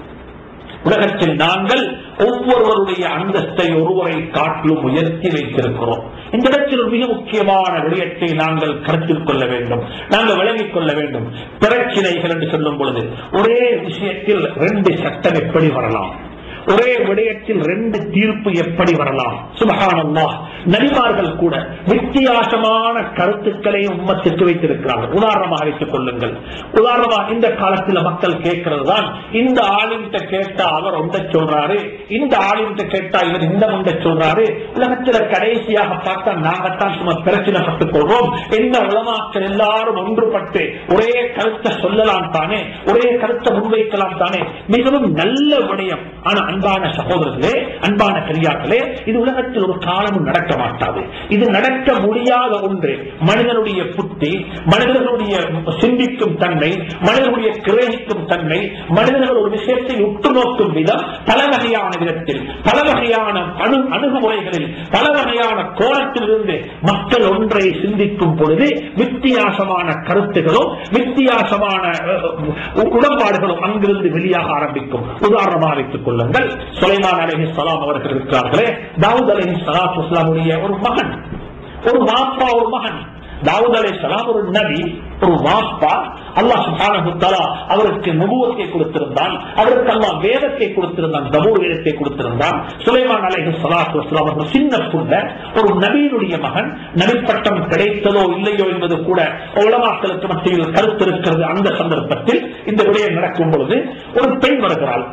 S1: உலகத்தில் நாங்கள் ஒவ்வொருவருடைய அந்தஸ்தை ஒருவரை காட்டிலும் உயர்த்தி வைத்திருக்கிறோம் இந்த இடத்தில் ஒரு மிக முக்கியமான விடயத்தை நாங்கள் கருத்தில் கொள்ள வேண்டும் நாங்கள் விளங்கிக் கொள்ள வேண்டும் பிரச்சினைகள் என்று சொல்லும் பொழுது ஒரே விஷயத்தில் ரெண்டு சட்டம் எப்படி வரலாம் ஒரே விடயத்தில் ரெண்டு தீர்ப்பு எப்படி வரலாம் சுபகானல்லா நபிமார்கள் கூட வித்தியாசமான கருத்துக்களை உம்மத்திற்கு வைத்திருக்கிறார்கள் உதாரணமாக வைத்துக் கொள்ளுங்கள் உதாரணமாக இந்த காலத்தில் மக்கள் கேட்கிறது தான் இந்த ஆளுங்கிட்ட கேட்டா அவர் ஒன்றை சொல்றாரு இந்த ஆளுங்கிட்ட கேட்டா இவர் இந்த ஒன்றை சொல்றாரு உலகத்தில் கடைசியாக பார்த்தா நாங்கத்தான் சும்மா பிரச்சனைப்பட்டுக் கொள்வோம் என்ன உலமாக்கள் எல்லாரும் ஒன்றுபட்டு ஒரே கருத்தை சொல்லலாம் தானே ஒரே கருத்தை முன்வைக்கலாம் தானே மிகவும் நல்ல விடயம் ஆனா அன்பான சகோதரர்களே அன்பான பெரியார்களே இது உலகத்தில் ஒரு காலமும் நடக்க மாட்டாது இது நடக்க முடியாத ஒன்று மனிதனுடைய புத்தி மனிதர்களுடைய சிந்திக்கும் தன்மை மனிதனுடைய கிரகிக்கும் தன்மை மனிதர்கள் ஒரு விஷயத்தை உற்று நோக்கும் விதம் பல வகையான விதத்தில் பல வகையான அணு அணுகுமுறைகளில் பல வகையான கோணத்திலிருந்து மக்கள் ஒன்றை சிந்திக்கும் பொழுது வித்தியாசமான கருத்துகளும் வித்தியாசமான அஹ், உடன்பாடுகளும் அங்கிருந்து வெளியாக ஆரம்பிக்கும் உதாரணமாக வைத்துக் கொள்ளுங்கள் சுலைமான் அலஹி சலாம் அவர்கள் இருக்கிறார்களே தாவூத் அலஹி சலாத் வஸ்லாமுடைய ஒரு மகன் ஒரு வாப்பா ஒரு மகன் தாவூத் அலை சலாம் ஒரு நபி ஒரு வாப்பா அல்லாஹ் சுப்ஹானஹு தஆலா அவருக்கு நுபுவத்தை கொடுத்திருந்தான் அவருக்கு அல்லாஹ் வேதத்தை கொடுத்திருந்தான் தபூர் வேதத்தை கொடுத்திருந்தான் சுலைமான் அலைஹி ஸலாத்து வஸலாம் அவர்கள் சின்ன புள்ள ஒரு நபியினுடைய மகன் நபிப்பட்டம் கிடைத்ததோ இல்லையோ என்பது கூட உலமாக்களுக்கு மத்தியில் கருத்து இருக்கிறது அந்த சந்தர்ப்பத்தில் இந்த விடயம் நடக்கும் பொழுது ஒரு பெண் வருகிறாள்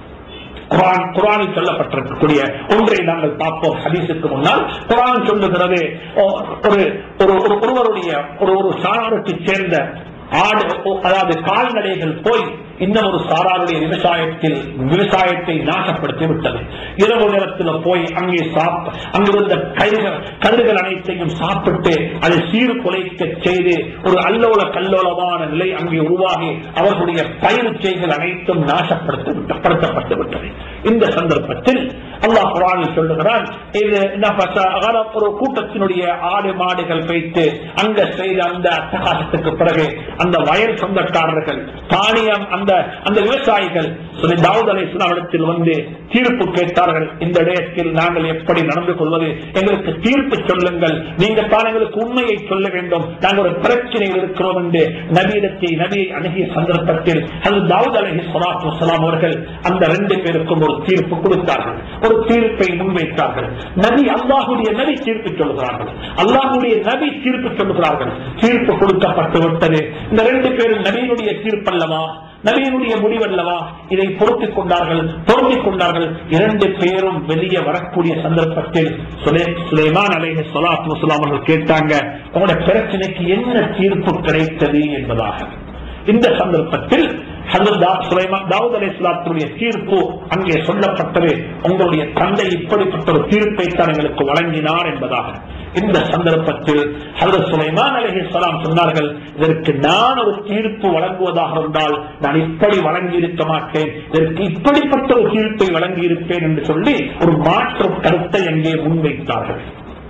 S1: குரான் குரானில் சொல்லப்பட்டிருக்கக்கூடிய ஒன்றை நாங்கள் பார்ப்போம் ஹதீஸுக்கு முன்னால் குரான் சொல்லுகிறது ஓ- ஒரு ஒரு ஒரு ஒருவருடைய ஒரு ஒரு சாராருக்கு சேர்ந்த ஆடு ஓ- அதாவது கால்நடைகள் போய் இன்னும் ஒரு சாராருடைய விவசாயத்தில் விவசாயத்தை நாசப்படுத்தி விட்டது இரவு நேரத்தில் போய் அங்கே சாப்ப அங்கிருந்த கயிறுகள் கதிர்கள் அனைத்தையும் சாப்பிட்டு அதை சீர்குலைக்க செய்து ஒரு அல்லோல கல்லோலமான நிலை அங்கே உருவாகி அவர்களுடைய பயிர் செய்கள் அனைத்தும் நாசப்படுத்த விட்ட- படுத்தப்பட்டு விட்டது இந்த சந்தர்ப்பத்தில் அல்லாஹ் குரானில் சொல்லுகிறான் இது நபச அகரம் ஒரு கூட்டத்தினுடைய ஆடு மாடுகள் வைத்து அங்க செய்த அந்த அட்டகாசத்துக்கு பிறகு அந்த வயல் சொந்தக்காரர்கள் தானியம் அந்த அந்த விவசாயிகள் சொல்லி தாவூத் அலை இடத்தில் வந்து தீர்ப்பு கேட்டார்கள் இந்த இடத்தில் நாங்கள் எப்படி நடந்து கொள்வது எங்களுக்கு தீர்ப்பு சொல்லுங்கள் நீங்க தான் எங்களுக்கு உண்மையை சொல்ல வேண்டும் நாங்கள் ஒரு பிரச்சனையில் இருக்கிறோம் என்று நபியிடத்தை நபியை அணுகிய சந்தர்ப்பத்தில் அது தாவூத் அலஹி சலாத்து வசலாம் அவர்கள் அந்த ரெண்டு பேருக்கும் ஒரு தீர்ப்பு கொடுத்தார்கள் ஒரு தீர்ப்பை முன்வைத்தார்கள் நபி அல்லாஹுடைய நபி தீர்ப்பு சொல்கிறார்கள் அல்லாஹுடைய நபி தீர்ப்பு சொல்கிறார்கள் தீர்ப்பு கொடுக்கப்பட்டு விட்டது இந்த ரெண்டு பேரும் நபியினுடைய தீர்ப்பல்லவா நபியினுடைய முடிவல்லவா இதை பொருத்திக் கொண்டார்கள் பொருந்திக் கொண்டார்கள் இரண்டு பேரும் வெளியே வரக்கூடிய சந்தர்ப்பத்தில் சுலே- சுலைமான் அலைஹி ஸலாத்து வஸலாம் அவர்கள் கேட்டாங்க உங்களோட பிரச்சனைக்கு என்ன தீர்ப்பு கிடைத்தது என்பதாக இந்த சந்தர்ப்பத்தில் ஹஜ்ரத் தா- சுலைமான் தாவூத் அலைஹிஸ்ஸலாத்துடைய தீர்ப்பு அங்கே சொல்லப்பட்டது உங்களுடைய தந்தை இப்படிப்பட்ட ஒரு தீர்ப்பை தான் எங்களுக்கு வழங்கினார் என்பதாக இந்த சந்தர்ப்பத்தில் ஹஜ்ரத் சுலைமான் அலைஹிஸ்ஸலாம் சொன்னார்கள் இதற்கு நான் ஒரு தீர்ப்பு வழங்குவதாக இருந்தால் நான் இப்படி வழங்கி இருக்க மாட்டேன் இதற்கு இப்படிப்பட்ட ஒரு தீர்ப்பை வழங்கி இருப்பேன் என்று சொல்லி ஒரு மாற்று கருத்தை அங்கே முன்வைத்தார்கள்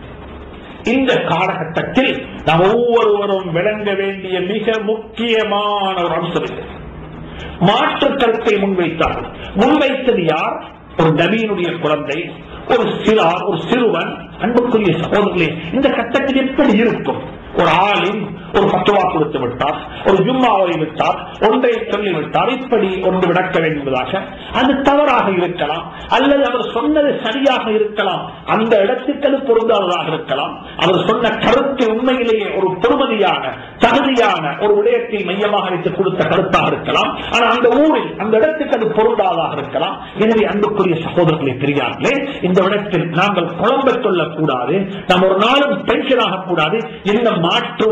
S1: இந்த காலகட்டத்தில் நாம் ஒவ்வொருவரும் விளங்க வேண்டிய மிக முக்கியமான ஒரு அம்சம் இது மாற்று கருத்தை முன்வைத்தார்கள் முன்வைத்தது யார் ஒரு நபியினுடைய குழந்தை ஒரு சிறார் ஒரு சிறுவன் அன்புக்குரிய சகோதரர்களே இந்த கட்டத்தில் எப்படி இருக்கும் ஒரு ஆளின் ஒரு பத்துவா கொடுத்து விட்டார் ஒரு ஜும்மாவை விட்டார் ஒன்றை சொல்லி விட்டார் இப்படி ஒன்று விளக்க வேண்டும் என்பதாக அது தவறாக இருக்கலாம் அல்லது அவர் சொன்னது சரியாக இருக்கலாம் அந்த இடத்துக்கு அது பொருந்தாததாக இருக்கலாம் அவர் சொன்ன கருத்து உண்மையிலேயே ஒரு பொறுமதியான தகுதியான ஒரு விடயத்தை மையமாக வைத்து கொடுத்த கருத்தாக இருக்கலாம் ஆனால் அந்த ஊரில் அந்த இடத்துக்கு அது பொருந்தாதாக இருக்கலாம் எனவே அன்புக்குரிய சகோதரர்களை பெரியார்களே இந்த இடத்தில் நாங்கள் குழம்ப சொல்லக்கூடாது நாம் ஒரு நாளும் டென்ஷன் ஆகக்கூடாது இந்த மாற்று வகையான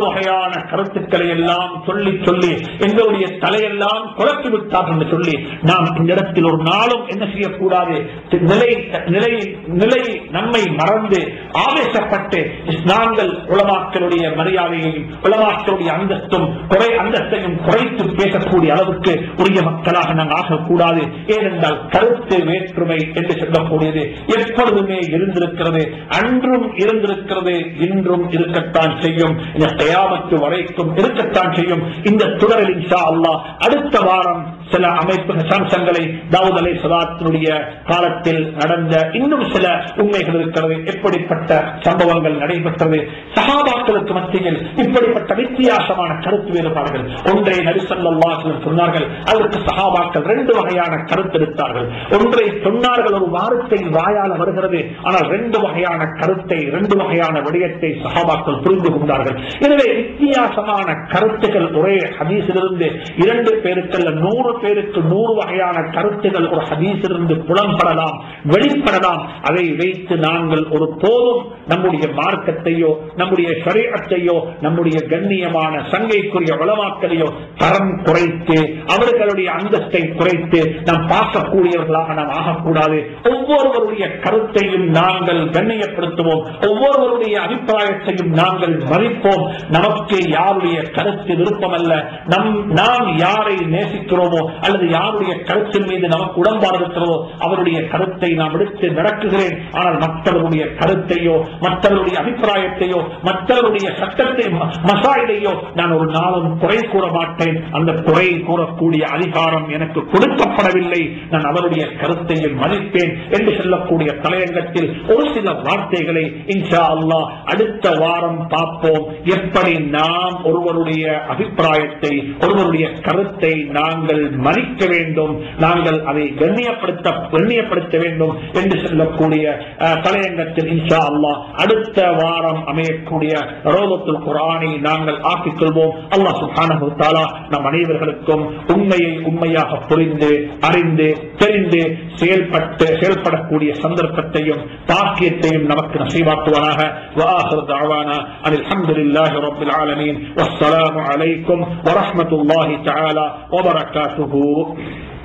S1: முரண்பாடான கருத்துக்களை எல்லாம் சொல்லி சொல்லி எங்களுடைய தலையெல்லாம் குழப்பி விட்டார் என்று சொல்லி நாம் இந்த இடத்தில் ஒரு நாளும் என்ன செய்யக்கூடாது நிலை நிலை நிலை நம்மை மறந்து ஆவேசப்பட்டு நாங்கள் உலமாக்களுடைய மரியாதையையும் உலமாக்களுடைய அந்தஸ்தும் குறை அந்தஸ்தையும் குறைத்து பேசக்கூடிய அளவுக்கு உரிய மக்களாக நாங்கள் ஆகக்கூடாது ஏனென்றால் கருத்து வேற்றுமை என்று சொல்லக்கூடியது எப்பொழுதுமே இருந்திருக்கிறது அன்றும் இருந்திருக்கிறது இன்றும் இருக்கத்தான் செய்யும் இந்த தயாமத்து வரைக்கும் இருக்கத்தான் செய்யும் இந்த தொடரில் இன்ஷா அல்லாஹ் அடுத்த வாரம் சில அமைப்பு சம்சங்களை தாவூத் அலை சலாத்தினுடைய காலத்தில் நடந்த இன்னும் சில உண்மைகள் இருக்கிறது எப்படிப்பட்ட சம்பவங்கள் நடைபெற்றது சகாபாக்களுக்கு மத்தியில் இப்படிப்பட்ட வித்தியாசமான கருத்து வேறுபாடுகள் ஒன்றை நரிசல்லாசலம் சொன்னார்கள் அதற்கு சகாபாக்கள் ரெண்டு வகையான கருத்து எடுத்தார்கள் ஒன்றை சொன்னார்கள் ஒரு வார்த்தை வாயால வருகிறது ஆனால் ரெண்டு வகையான கருத்தை ரெண்டு வகையான விடயத்தை சகாபாக்கள் புரிந்து கொண்டார்கள் எனவே வித்தியாசமான கருத்துக்கள் ஒரே ஹதீஸிலிருந்து இரண்டு பேருக்கு அல்ல நூறு பேருக்கு நூறு வகையான கருத்துகள் ஒரு ஹதீஸிலிருந்து புலம்படலாம் வெளிப்படலாம் அதை வைத்து நாங்கள் ஒரு போதும் நம்முடைய மார்க்கத்தையோ நம்முடைய சரீரத்தையோ நம்முடைய கண்ணியமான சங்கைக்குரிய வளமாக்களையோ தரம் குறைத்து அவர்களுடைய அந்தஸ்தை குறைத்து நாம் பார்க்கக்கூடியவர்களாக நாம் ஆகக்கூடாது ஒவ்வொருவருடைய கருத்தையும் நாங்கள் கண்ணியப்படுத்துவோம் ஒவ்வொருவருடைய அபிப்பிராயத்தையும் நாங்கள் மதிப்போம் நமக்கு யாருடைய கருத்து விருப்பமல்ல நம் நாம் யாரை நேசிக்கிறோமோ அல்லது யாருடைய கருத்தின் மீது நமக்கு உடன்பாடு இருக்கிறதோ அவருடைய கருத்தை நாம் எடுத்து நடக்குகிறேன் ஆனால் மற்றவருடைய கருத்தையோ மற்றவருடைய அபிப்பிராயத்தையோ மற்றவருடைய சட்டத்தை ம- மசாயிலையோ நான் ஒரு நாளும் குறை கூற மாட்டேன் அந்த குறை கூறக்கூடிய அதிகாரம் எனக்கு கொடுக்கப்படவில்லை நான் அவருடைய கருத்தையும் மதிப்பேன் என்று சொல்லக்கூடிய தலையங்கத்தில் ஒரு சில வார்த்தைகளை இன்ஷா அல்லாஹ் அடுத்த வாரம் பார்ப்போம் எப்படி நாம் ஒருவருடைய அபிப்பிராயத்தை ஒருவருடைய கருத்தை நாங்கள் மதிக்க வேண்டும் நாங்கள் அதை கண்ணியப்படுத்த கண்ணியப்படுத்த வேண்டும் என்று சொல்லக்கூடிய அஹ், தலையங்கத்தில் இன்ஷா அல்லாஹ் அடுத்த வாரம் அமையக்கூடிய ரோதத்துல் குரானை நாங்கள் ஆக்கிக் கொள்வோம் அல்லாஹ் சுப்ஹானஹு தஆலா நம் அனைவர்களுக்கும் உண்மையை உண்மையாக புரிந்து அறிந்து தெரிந்து செயல்பட்டு செயல்படக்கூடிய சந்தர்ப்பத்தையும் பாக்கியத்தையும் நமக்கு நசீவாக்குவானாக وآخر دعوانا أن الحمد لله رب العالمين والسلام عليكم ورحمة الله تعالى وبركاته